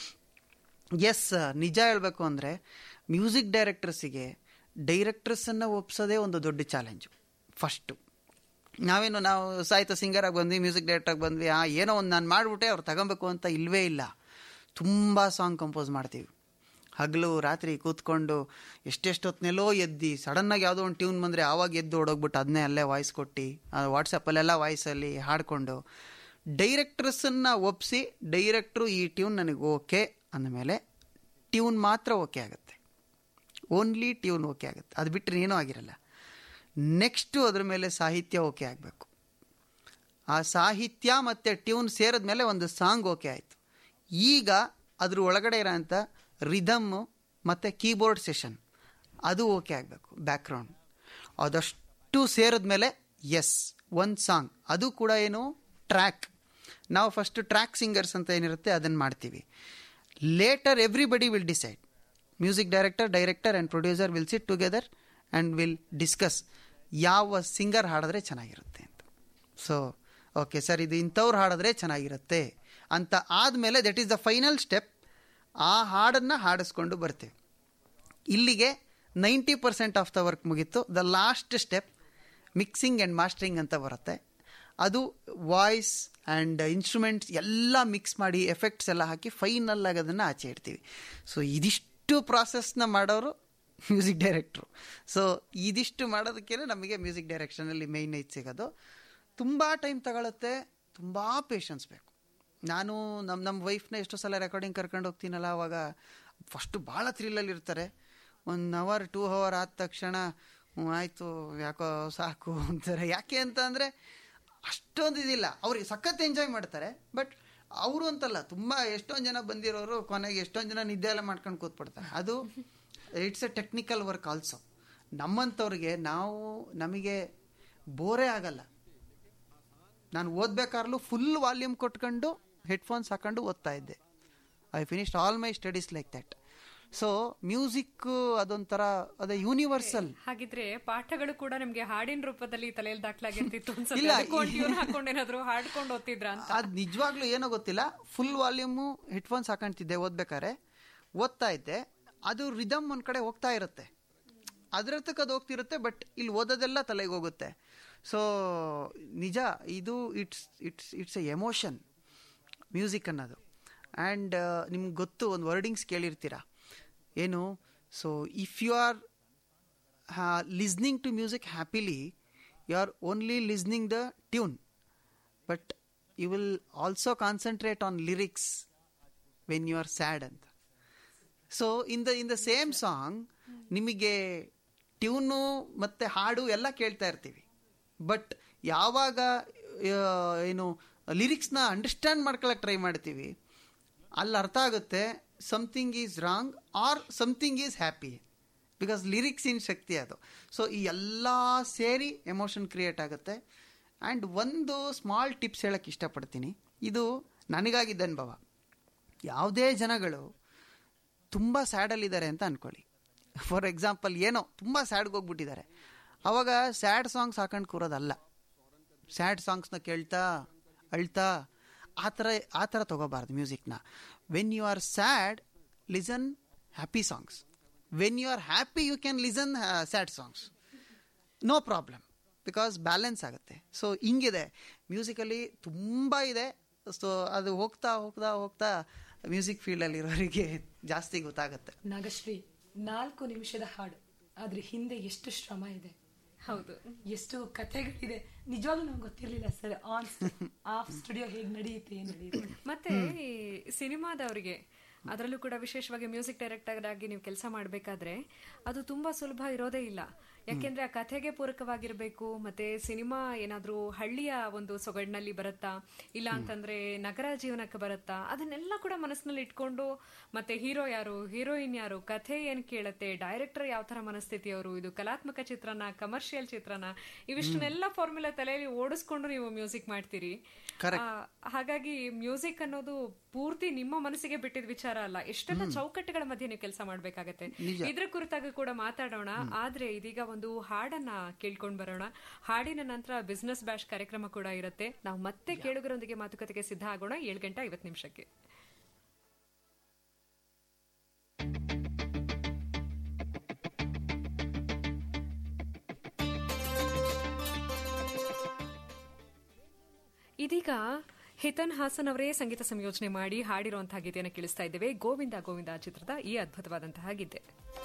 ಎಸ್ ನಿಜ ಹೇಳಬೇಕು ಅಂದರೆ ಮ್ಯೂಸಿಕ್ ಡೈರೆಕ್ಟರ್ಸಿಗೆ ಡೈರೆಕ್ಟರ್ಸನ್ನು ಒಪ್ಸೋದೇ ಒಂದು ದೊಡ್ಡ ಚಾಲೆಂಜು ಫಸ್ಟು ನಾವೇನು ನಾವು ಸಾಹಿತ್ಯ ಸಿಂಗರಾಗಿ ಬಂದ್ವಿ ಮ್ಯೂಸಿಕ್ ಡೈರೆಕ್ಟ್ರಾಗಿ ಬಂದ್ವಿ ಆ ಏನೋ ಒಂದು ನಾನು ಮಾಡಿಬಿಟ್ಟೆ ಅವ್ರು ತಗೊಬೇಕು ಅಂತ ಇಲ್ಲವೇ ಇಲ್ಲ ತುಂಬ ಸಾಂಗ್ ಕಂಪೋಸ್ ಮಾಡ್ತೀವಿ ಹಗಲು ರಾತ್ರಿ ಕೂತ್ಕೊಂಡು ಎಷ್ಟೆಷ್ಟೊತ್ತಿನೆಲ್ಲೋ ಎದ್ದು ಸಡನ್ನಾಗಿ ಯಾವುದೋ ಒಂದು ಟ್ಯೂನ್ ಬಂದರೆ ಆವಾಗ ಎದ್ದು ಓಡೋಗ್ಬಿಟ್ಟು ಅದನ್ನೇ ಅಲ್ಲೇ ವಾಯ್ಸ್ ಕೊಟ್ಟು ವಾಟ್ಸಪ್ಪಲ್ಲೆಲ್ಲ ವಾಯ್ಸಲ್ಲಿ ಹಾಡಿಕೊಂಡು ಡೈರೆಕ್ಟರ್ಸನ್ನು ಒಪ್ಪಿಸಿ ಡೈರೆಕ್ಟ್ರು ಈ ಟ್ಯೂನ್ ನನಗೆ ಓಕೆ ಅಂದಮೇಲೆ ಟ್ಯೂನ್ ಮಾತ್ರ ಓಕೆ ಆಗುತ್ತೆ ಓನ್ಲಿ ಟ್ಯೂನ್ ಓಕೆ ಆಗುತ್ತೆ ಅದು ಬಿಟ್ಟರೆ ಏನೂ ಆಗಿರಲ್ಲ ನೆಕ್ಸ್ಟು ಅದ್ರ ಮೇಲೆ ಸಾಹಿತ್ಯ ಓಕೆ ಆಗಬೇಕು ಆ ಸಾಹಿತ್ಯ ಮತ್ತು ಟ್ಯೂನ್ ಸೇರಿದ ಮೇಲೆ ಒಂದು ಸಾಂಗ್ ಓಕೆ ಆಯಿತು ಈಗ ಅದ್ರ ಒಳಗಡೆ ಇರೋಂಥ ರಿದಮ್ಮು ಮತ್ತು ಕೀಬೋರ್ಡ್ ಸೆಷನ್ ಅದು ಓಕೆ ಆಗಬೇಕು ಬ್ಯಾಕ್ಗ್ರೌಂಡ್ ಅದಷ್ಟು ಸೇರಿದ ಮೇಲೆ ಎಸ್ ಒಂದು ಸಾಂಗ್ ಅದು ಕೂಡ ಏನು ಟ್ರ್ಯಾಕ್ ನಾವು ಫಸ್ಟ್ ಟ್ರ್ಯಾಕ್ ಸಿಂಗರ್ಸ್ ಅಂತ ಏನಿರುತ್ತೆ ಅದನ್ನು ಮಾಡ್ತೀವಿ later everybody will decide music director director and producer will sit together and will discuss ಯಾವ ಸಿಂಗರ್ ಹಾಡಿದ್ರೆ ಚೆನ್ನಾಗಿರುತ್ತೆ ಅಂತ ಸೊ ಓಕೆ ಸರ್ ಇದು ಇಂಥವ್ರು ಹಾಡಿದ್ರೆ ಚೆನ್ನಾಗಿರುತ್ತೆ ಅಂತ ಆದಮೇಲೆ that is the final step ಆ ಹಾಡನ್ನು ಹಾಡಿಸ್ಕೊಂಡು ಬರ್ತೇವೆ ಇಲ್ಲಿಗೆ ninety percent of the work ಮುಗೀತು the last step mixing and mastering ಅಂತ ಬರುತ್ತೆ ಅದು ವಾಯ್ಸ್ ಆ್ಯಂಡ್ ಇನ್ಸ್ಟ್ರೂಮೆಂಟ್ಸ್ ಎಲ್ಲ ಮಿಕ್ಸ್ ಮಾಡಿ ಎಫೆಕ್ಟ್ಸ್ ಎಲ್ಲ ಹಾಕಿ ಫೈನಲ್ ಆಗಿ ಅದನ್ನು ಆಚೆ ಇಡ್ತೀವಿ ಸೊ ಇದಿಷ್ಟು ಪ್ರಾಸೆಸ್ನ ಮಾಡೋರು ಮ್ಯೂಸಿಕ್ ಡೈರೆಕ್ಟ್ರು ಸೊ ಇದಿಷ್ಟು ಮಾಡೋದಕ್ಕೇ ನಮಗೆ ಮ್ಯೂಸಿಕ್ ಡೈರೆಕ್ಷನಲ್ಲಿ ಮೇಯ್ನ್ ಐತ್ ಸಿಗೋದು ತುಂಬ ಟೈಮ್ ತಗೊಳುತ್ತೆ ತುಂಬ ಪೇಷನ್ಸ್ ಬೇಕು ನಾನು ನಮ್ಮ ನಮ್ಮ ವೈಫ್ನ ಎಷ್ಟೋ ಸಲ ರೆಕಾರ್ಡಿಂಗ್ ಕರ್ಕೊಂಡು ಹೋಗ್ತೀನಲ್ಲ ಅವಾಗ ಫಸ್ಟು ಭಾಳ ಥ್ರಿಲ್ಲಲ್ಲಿ ಇರ್ತಾರೆ ಒನ್ ಅವರ್ ಟೂ ಅವರ್ ಆದ ತಕ್ಷಣ ಹ್ಞೂ ಆಯಿತು ಯಾಕೋ ಸಾಕು ಅಂತಾರೆ ಯಾಕೆ ಅಂತ ಅಂದರೆ ಅಷ್ಟೊಂದು ಇದಿಲ್ಲ ಅವ್ರಿಗೆ ಸಖತ್ ಎಂಜಾಯ್ ಮಾಡ್ತಾರೆ ಬಟ್ ಅವರು ಅಂತಲ್ಲ ತುಂಬ ಎಷ್ಟೊಂದು ಜನ ಬಂದಿರೋರು ಕೊನೆಗೆ ಎಷ್ಟೊಂದು ಜನ ನಿದ್ದೆ ಎಲ್ಲ ಮಾಡ್ಕೊಂಡು ಕೂತ್ಬಿಡ್ತಾರೆ ಅದು it's a technical work also ನಮ್ಮಂಥವ್ರಿಗೆ ನಾವು ನಮಗೆ ಬೋರೇ ಆಗಲ್ಲ ನಾನು ಓದ್ಬೇಕಾದ್ರೂ ಫುಲ್ ವಾಲ್ಯೂಮ್ ಕೊಟ್ಕೊಂಡು ಹೆಡ್ಫೋನ್ಸ್ ಹಾಕೊಂಡು ಓದ್ತಾ ಇದ್ದೆ I finished all my studies like that so music ಅದೊಂಥರ ಅದೇ ಯೂನಿವರ್ಸಲ್ ಹಾಗಿದ್ರೆ ಪಾಠಗಳು ಕೂಡ ನಿಮ್ಗೆ ಹಾಡಿನ ರೂಪದಲ್ಲಿ ತಲೆಯಲ್ಲಿ ದಾಖಲಾಗಿರ್ತಿತ್ತು ಅನ್ಸುತ್ತೆ. ಇಲ್ಲ, ಅದಕ್ಕೂ ಒಂದ್ tune ಹಾಕೊಂಡೇನಾದ್ರು ಹಾಡ್ಕೊಂಡು ಓದ್ತಿದ್ರ ಅಂತ ಅದು ನಿಜವಾಗ್ಲೂ ಏನೋ ಗೊತ್ತಿಲ್ಲ ಫುಲ್ ವಾಲ್ಯೂಮು ಹೆಡ್ಫೋನ್ಸ್ ಹಾಕೊಂತಿದ್ದೆ ಓದ್ಬೇಕಾದ್ರೆ ಓದ್ತಾ ಇದ್ದೆ ಅದು ರಿದಮ್ ಒಂದ್ ಕಡೆ ಹೋಗ್ತಾ ಇರುತ್ತೆ ಅದರರ್ಥಕ್ಕೆ ಅದು ಹೋಗ್ತಿರುತ್ತೆ ಬಟ್ ಇಲ್ಲಿ ಓದೋದೆಲ್ಲ ತಲೆಗೆ ಹೋಗುತ್ತೆ ಸೊ ನಿಜ ಇದು it's it's it's a emotion music ಅನ್ನೋದು ಆ್ಯಂಡ್ ನಿಮ್ಗೆ ಗೊತ್ತು ಒಂದು ವರ್ಡಿಂಗ್ಸ್ ಕೇಳಿರ್ತೀರ ಏನು so if you are listening to music happily you are only listening the tune but you will also concentrate on lyrics when you are sad ಅಂತ so in the in the same song ನಿಮಗೆ tune ಮತ್ತು ಹಾಡು ಎಲ್ಲ ಕೇಳ್ತಾ ಇರ್ತೀವಿ but ಯಾವಾಗ ಆ, ಏನು ಲಿರಿಕ್ಸ್ನ ಅಂಡರ್ಸ್ಟ್ಯಾಂಡ್ ಮಾಡ್ಕೊಳಕ್ಕೆ ಟ್ರೈ ಮಾಡ್ತೀವಿ ಅಲ್ಲಿ ಅರ್ಥ ಆಗುತ್ತೆ something is wrong or something is happy because lyrics in ಶಕ್ತಿ ಅದು ಸೊ ಈ ಎಲ್ಲ ಸೇರಿ ಎಮೋಷನ್ ಕ್ರಿಯೇಟ್ ಆಗುತ್ತೆ ಆ್ಯಂಡ್ ಒಂದು ಸ್ಮಾಲ್ ಟಿಪ್ಸ್ ಹೇಳಕ್ಕೆ ಇಷ್ಟಪಡ್ತೀನಿ ಇದು ನನಗಾಗಿದ್ದ ಅನುಭವ ಯಾವುದೇ ಜನಗಳು ತುಂಬ ಸ್ಯಾಡಲ್ಲಿದ್ದಾರೆ ಅಂತ ಅನ್ಕೊಳ್ಳಿ ಫಾರ್ ಎಕ್ಸಾಂಪಲ್ ಏನೋ ತುಂಬ ಸ್ಯಾಡ್ಗೆ ಹೋಗ್ಬಿಟ್ಟಿದ್ದಾರೆ ಅವಾಗ ಸ್ಯಾಡ್ ಸಾಂಗ್ಸ್ ಹಾಕೊಂಡು ಕೂರೋದಲ್ಲ ಸ್ಯಾಡ್ ಸಾಂಗ್ಸ್ನ ಕೇಳ್ತಾ ಅಳ್ತಾ ಆ ಥರ ಆ ಥರ ತೊಗೋಬಾರ್ದು ಮ್ಯೂಸಿಕ್ನ when you are sad listen happy songs when you are happy you can listen sad songs no problem because balance ಆಗುತ್ತೆ ಸೊ ಹಿಂಗಿದೆ ಮ್ಯೂಸಿಕಲ್ಲಿ ತುಂಬ ಇದೆ ಸೊ ಅದು ಹೋಗ್ತಾ ಹೋಗ್ತಾ ಹೋಗ್ತಾ ಮ್ಯೂಸಿಕ್ ಫೀಲ್ಡಲ್ಲಿ ಇರೋರಿಗೆ ಜಾಸ್ತಿ ಗೊತ್ತಾಗುತ್ತೆ ನಾಗಶ್ರೀ ನಾಲ್ಕು ನಿಮಿಷದ ಹಾಡು ಆದ್ರೆ ಹಿಂದೆ ಎಷ್ಟು ಶ್ರಮ ಇದೆ ಹೌದು ಎಷ್ಟು ಕಥೆಗಳಿದೆ ನಿಜವಾಗ್ಲೂ ನಮ್ಗೆ ಗೊತ್ತಿರ್ಲಿಲ್ಲ ಸರ್ ಆನ್ ಆಫ್ ಸ್ಟುಡಿಯೋ ಹೇಗ್ ನಡೆಯುತ್ತೆ ಏನ್ ನಡೆಯುತ್ತೆ ಮತ್ತೆ ಈ ಸಿನಿಮಾದವರಿಗೆ ಅದರಲ್ಲೂ ಕೂಡ ವಿಶೇಷವಾಗಿ ಮ್ಯೂಸಿಕ್ ಡೈರೆಕ್ಟರ್ ಆಗಿ ನೀವು ಕೆಲಸ ಮಾಡಬೇಕಾದ್ರೆ ಅದು ತುಂಬಾ ಸುಲಭ ಇರೋದೇ ಇಲ್ಲ ಯಾಕೆಂದ್ರೆ ಆ ಕಥೆಗೆ ಪೂರಕವಾಗಿರ್ಬೇಕು ಮತ್ತೆ ಸಿನಿಮಾ ಏನಾದ್ರೂ ಹಳ್ಳಿಯ ಒಂದು ಸೊಗಡಿನಲ್ಲಿ ಬರುತ್ತಾ ಇಲ್ಲ ಅಂತಂದ್ರೆ ನಗರ ಜೀವನಕ್ಕೆ ಬರುತ್ತಾ ಅದನ್ನೆಲ್ಲ ಕೂಡ ಮನಸ್ಸಿನಲ್ಲಿ ಇಟ್ಕೊಂಡು ಮತ್ತೆ ಹೀರೋ ಯಾರು ಹೀರೋಯಿನ್ ಯಾರು ಕಥೆ ಏನ್ ಕೇಳತ್ತೆ ಡೈರೆಕ್ಟರ್ ಯಾವ ತರ ಮನಸ್ಥಿತಿಯವರು ಇದು ಕಲಾತ್ಮಕ ಚಿತ್ರನ ಕಮರ್ಷಿಯಲ್ ಚಿತ್ರನ ಇವಿಷ್ಟನ್ನೆಲ್ಲ ಫಾರ್ಮುಲಾ ತಲೆಯಲ್ಲಿ ಓಡಿಸ್ಕೊಂಡು ನೀವು ಮ್ಯೂಸಿಕ್ ಮಾಡ್ತೀರಿ Correct. ಆ, ಹಾಗಾಗಿ ಮ್ಯೂಸಿಕ್ ಅನ್ನೋದು ಪೂರ್ತಿ ನಿಮ್ಮ ಮನಸ್ಸಿಗೆ ಬಿಟ್ಟಿದ ವಿಚಾರ ಅಲ್ಲ ಎಷ್ಟೆಲ್ಲ ಚೌಕಟ್ಟುಗಳ ಮಧ್ಯೆ ನೀವು ಕೆಲಸ ಮಾಡ್ಬೇಕಾಗತ್ತೆ ನಿಜ. ಇದ್ರ ಕುರಿತಾಗಿ ಕೂಡ ಮಾತಾಡೋಣ ಆದ್ರೆ ಇದೀಗ ಒಂದು ಹಾಡನ್ನ ಕೇಳ್ಕೊಂಡ್ ಬರೋಣ ಹಾಡಿನ ನಂತರ ಬಿಸ್ನೆಸ್ ಬ್ಯಾಶ್ ಕಾರ್ಯಕ್ರಮ ಕೂಡ ಇರುತ್ತೆ ನಾವು ಮತ್ತೆ ಕೇಳುಗರೊಂದಿಗೆ ಮಾತುಕತೆಗೆ ಸಿದ್ಧ ಆಗೋಣ ಏಳು ಗಂಟೆ ಐವತ್ತು ನಿಮಿಷಕ್ಕೆ ಇದೀಗ ಹಿತನ್ ಹಾಸನ್ ಅವರೇ ಸಂಗೀತ ಸಂಯೋಜನೆ ಮಾಡಿ ಹಾಡಿರುವಂತಹ ಗೀತೆಯನ್ನು ಕೇಳಿಸ್ತಾ ಇದ್ದೇವೆ ಗೋವಿಂದ ಗೋವಿಂದ ಚಿತ್ರದ ಈ ಅದ್ಭುತವಾದಂತಹ ಗೀತೆ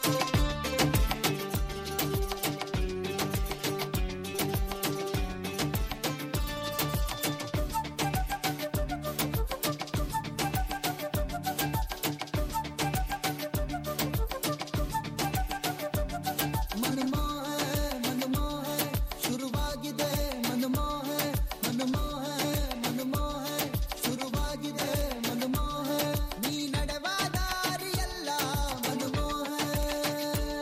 ಮನಮೋಹ ಮನಮೋಹ ಶುರುವಾಗಿದೆ ಮನಮೋಹ ಮನಮೋಹ ಮನಮೋಹ ಶುರುವಾಗಿದೆ ಮನಮೋಹ ನೀ ನಡೆವ ದಾರಿಯೆಲ್ಲ ಮನಮೋಹ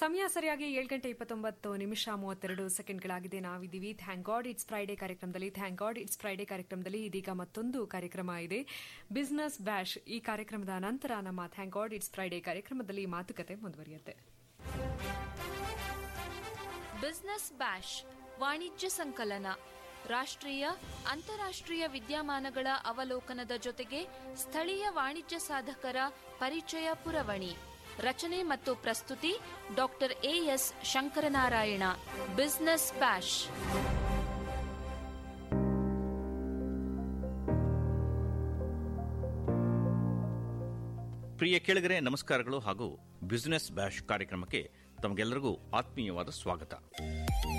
ಸಮಯ ಸರಿಯಾಗಿ ಏಳು ಗಂಟೆ ಇಪ್ಪತ್ತೊಂಬತ್ತು ನಿಮಿಷ ಮೂವತ್ತೆರಡು ಸೆಕೆಂಡ್ಗಳಾಗಿದೆ ನಾವಿದ್ದೀವಿ ಥ್ಯಾಂಕ್ ಗಾಡ್ ಇಟ್ಸ್ ಫ್ರೈಡೆ ಕಾರ್ಯಕ್ರಮದಲ್ಲಿ ಥ್ಯಾಂಕ್ ಗಾಡ್ ಇಟ್ಸ್ ಫ್ರೈಡೆ ಕಾರ್ಯಕ್ರಮದಲ್ಲಿ ಇದೀಗ ಮತ್ತೊಂದು ಕಾರ್ಯಕ್ರಮ ಇದೆ ಬಿಸಿನೆಸ್ ಬ್ಯಾಶ್ ಈ ಕಾರ್ಯಕ್ರಮದ ನಂತರ ನಮ್ಮ ಥ್ಯಾಂಕ್ ಗಾಡ್ ಇಟ್ಸ್ ಫ್ರೈಡೆ ಕಾರ್ಯಕ್ರಮದಲ್ಲಿ ಮಾತುಕತೆ ಮುಂದುವರಿಯುತ್ತೆ ಬಿಸಿನೆಸ್ ಬ್ಯಾಶ್ ವಾಣಿಜ್ಯ ಸಂಕಲನ ರಾಷ್ಟ್ರೀಯ ಅಂತಾರಾಷ್ಟ್ರೀಯ ವಿದ್ಯಮಾನಗಳ ಅವಲೋಕನದ ಜೊತೆಗೆ ಸ್ಥಳೀಯ ವಾಣಿಜ್ಯ ಸಾಧಕರ ಪರಿಚಯ ಪುರವಣಿ ರಚನೆ ಮತ್ತು ಪ್ರಸ್ತುತಿ doctor A S Shankaranarayana business bash ಪ್ರಿಯ ಕೇಳಿಗರೆ ನಮಸ್ಕಾರಗಳು ಹಾಗೂ ಬಿಸಿನೆಸ್ ಬ್ಯಾಶ್ ಕಾರ್ಯಕ್ರಮಕ್ಕೆ ತಮಗೆಲ್ಲರಿಗೂ ಆತ್ಮೀಯವಾದ ಸ್ವಾಗತ